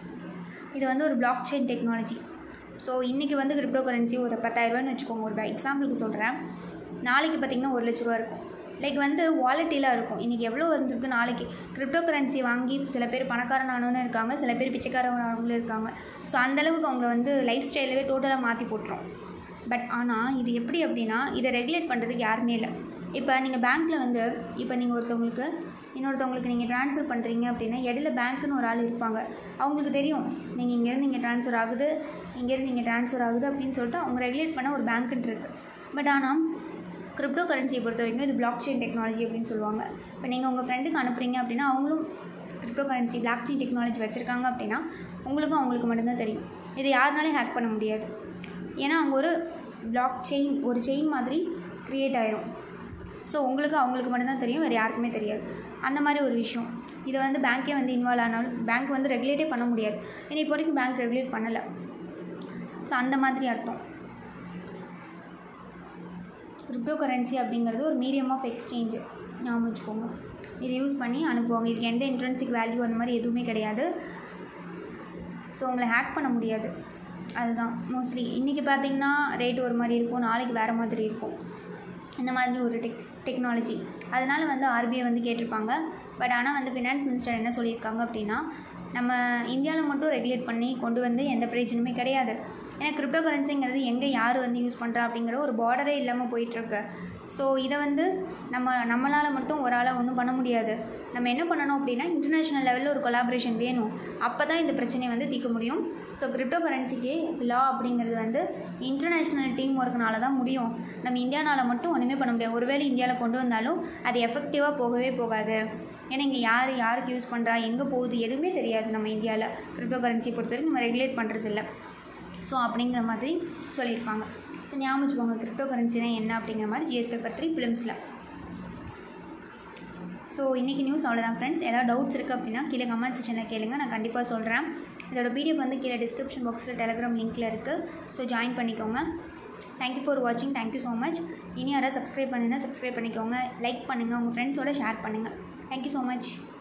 இது வந்து ஒரு பிளாக் செயின் டெக்னாலஜி ஸோ இன்றைக்கி வந்து கிரிப்டோ கரன்சி ஒரு பத்தாயிரரூபான்னு வச்சுக்கோங்க ஒரு எக்ஸாம்பிளுக்கு சொல்கிறேன் நாளைக்கு பார்த்திங்கன்னா ஒரு லட்ச ரூபா இருக்கும் லைக் வந்து வாலட்டிலாக இருக்கும் இன்றைக்கி எவ்வளோ வந்திருக்கு நாளைக்கு கிரிப்டோ கரன்சி வாங்கி சில பேர் பணக்காரனானவனும் இருக்காங்க சில பேர் பிச்சைக்காரனானவங்களும் இருக்காங்க ஸோ அந்தளவுக்கு அவங்க வந்து லைஃப் ஸ்டைலவே டோட்டலாக மாற்றி போட்டுரும் பட் ஆனால் இது எப்படி அப்படின்னா இதை ரெகுலேட் பண்ணுறதுக்கு யாருமே இல்லை இப்போ நீங்கள் பேங்க்கில் வந்து இப்போ நீங்கள் ஒருத்தவங்களுக்கு இன்னொருத்தவங்களுக்கு நீங்கள் ட்ரான்ஸ்ஃபர் பண்ணுறீங்க அப்படின்னா இடையில பேங்க்குன்னு ஒரு ஆள் இருப்பாங்க அவங்களுக்கு தெரியும் நீங்கள் இங்கேருந்து இங்கே ட்ரான்ஸ்ஃபர் ஆகுது இங்கேருந்து இங்கே ட்ரான்ஸ்ஃபர் ஆகுது அப்படின்னு சொல்லிட்டு அவங்க ரெகுலேட் பண்ண ஒரு பேங்க்குன்னு இருக்குது பட் ஆனால் கிரிப்டோ கரன்சியை பொறுத்த வரைக்கும் இது பிளாக் செயின் டெக்னாலஜி அப்படின்னு சொல்லுவாங்க இப்போ நீங்கள் உங்கள் ஃப்ரெண்டுக்கு அனுப்புறீங்க அப்படின்னா அவங்களும் cryptocurrency blockchain technology வச்சுருக்காங்க அப்படின்னா உங்களுக்கும் அவங்களுக்கு மட்டும்தான் தெரியும் இதை யாருனாலையும் ஹேக் பண்ண முடியாது ஏன்னா அங்கே ஒரு பிளாக் செயின் ஒரு செயின் மாதிரி க்ரியேட் ஆயிரும் ஸோ உங்களுக்கு அவங்களுக்கு மட்டும்தான் தெரியும் வேறு யாருக்குமே தெரியாது அந்த மாதிரி ஒரு விஷயம் இதை வந்து பேங்க்கே வந்து இன்வால்வ் ஆனாலும் பேங்க் வந்து ரெகுலேட்டே பண்ண முடியாது ஏன்னா இப்போ வரைக்கும் பேங்க் ரெகுலேட் பண்ணலை ஸோ அந்த மாதிரி அர்த்தம் கிரிப்டோ கரன்சி அப்படிங்கிறது ஒரு மீடியம் ஆஃப் எக்ஸ்சேஞ்சு ஞாபகம் வச்சுக்கோங்க இதை யூஸ் பண்ணி அனுப்புவாங்க இதுக்கு எந்த இன்ட்ரென்சிக் வேல்யூ அந்த மாதிரி எதுவுமே கிடையாது ஸோ உங்களை ஹேக் பண்ண முடியாது அதுதான் மோஸ்ட்லி இன்றைக்கி பார்த்தீங்கன்னா ரேட் ஒரு மாதிரி இருக்கும் நாளைக்கு வேறு மாதிரி இருக்கும் இந்த மாதிரி ஒரு டெக் டெக்னாலஜி அதனால் வந்து ஆர்பிஐ வந்து கேட்டிருப்பாங்க பட் ஆனால் வந்து ஃபினான்ஸ் மினிஸ்டர் என்ன சொல்லியிருக்காங்க அப்படின்னா நம்ம இந்தியாவில் மட்டும் ரெகுலேட் பண்ணி கொண்டு வந்து எந்த பிரயோஜனமே கிடையாது ஏன்னா கிரிப்டோ கரன்சிங்கிறது எங்கே யார் வந்து யூஸ் பண்ணுறா அப்படிங்கிற ஒரு பார்டரே இல்லாமல் போயிட்டுருக்கு ஸோ இதை வந்து நம்ம நம்மளால் மட்டும் ஒரு ஆளாக ஒன்றும் பண்ண முடியாது நம்ம என்ன பண்ணணும் அப்படின்னா இன்டர்நேஷ்னல் லெவலில் ஒரு கொலாபரேஷன் வேணும் அப்போ தான் இந்த பிரச்சனையை வந்து தீர்க்க முடியும் ஸோ கிரிப்டோ கரன்சிக்கு லா அப்படிங்கிறது வந்து இன்டர்நேஷ்னல் டீம் ஒர்க்னால தான் முடியும் நம்ம இந்தியானால் மட்டும் ஒன்றுமே பண்ண முடியாது ஒருவேளை இந்தியாவில் கொண்டு வந்தாலும் அது எஃபெக்டிவாக போகவே போகாது ஏன்னா இங்கே யார் யாருக்கு யூஸ் பண்ணுறா எங்கே போகுது எதுவுமே தெரியாது நம்ம இந்தியாவில் கிரிப்டோ கரன்சி பொறுத்த வரைக்கும் நம்ம ரெகுலேட் பண்ணுறதில்ல ஸோ அப்படிங்கிற மாதிரி சொல்லியிருப்பாங்க ஸோ ஞாபகம் வச்சுக்கோங்க கிரிப்டோ கரன்சினா என்ன அப்படிங்கிற மாதிரி ஜிஎஸ் பேப்பர் த்ரீ ஃபிலிம்ஸில் ஸோ இன்றைக்கி நியூஸ் அவ்வளோதான் ஃப்ரெண்ட்ஸ் ஏதாவது டவுட்ஸ் இருக்குது அப்படின்னா கீழே கமெண்ட் செக்ஷனில் கேளுங்க நான் கண்டிப்பாக சொல்கிறேன் இதோட பிடிஎஃப் வந்து கீழே டிஸ்கிரிப்ஷன் பாக்ஸில் டெலகிராம் லிங்க்கில் இருக்குது ஸோ ஜாயின் பண்ணிக்கோங்க தேங்க்யூ ஃபார் வாட்சிங் தேங்க்யூ ஸோ மச் இனி யாராவது சப்ஸ்கிரைப் பண்ணுன்னா சப்ஸ்கிரைப் பண்ணிக்கோங்க லைக் பண்ணுங்கள் உங்கள் ஃப்ரெண்ட்ஸோட ஷேர் பண்ணுங்கள் தேங்க்யூ ஸோ மச்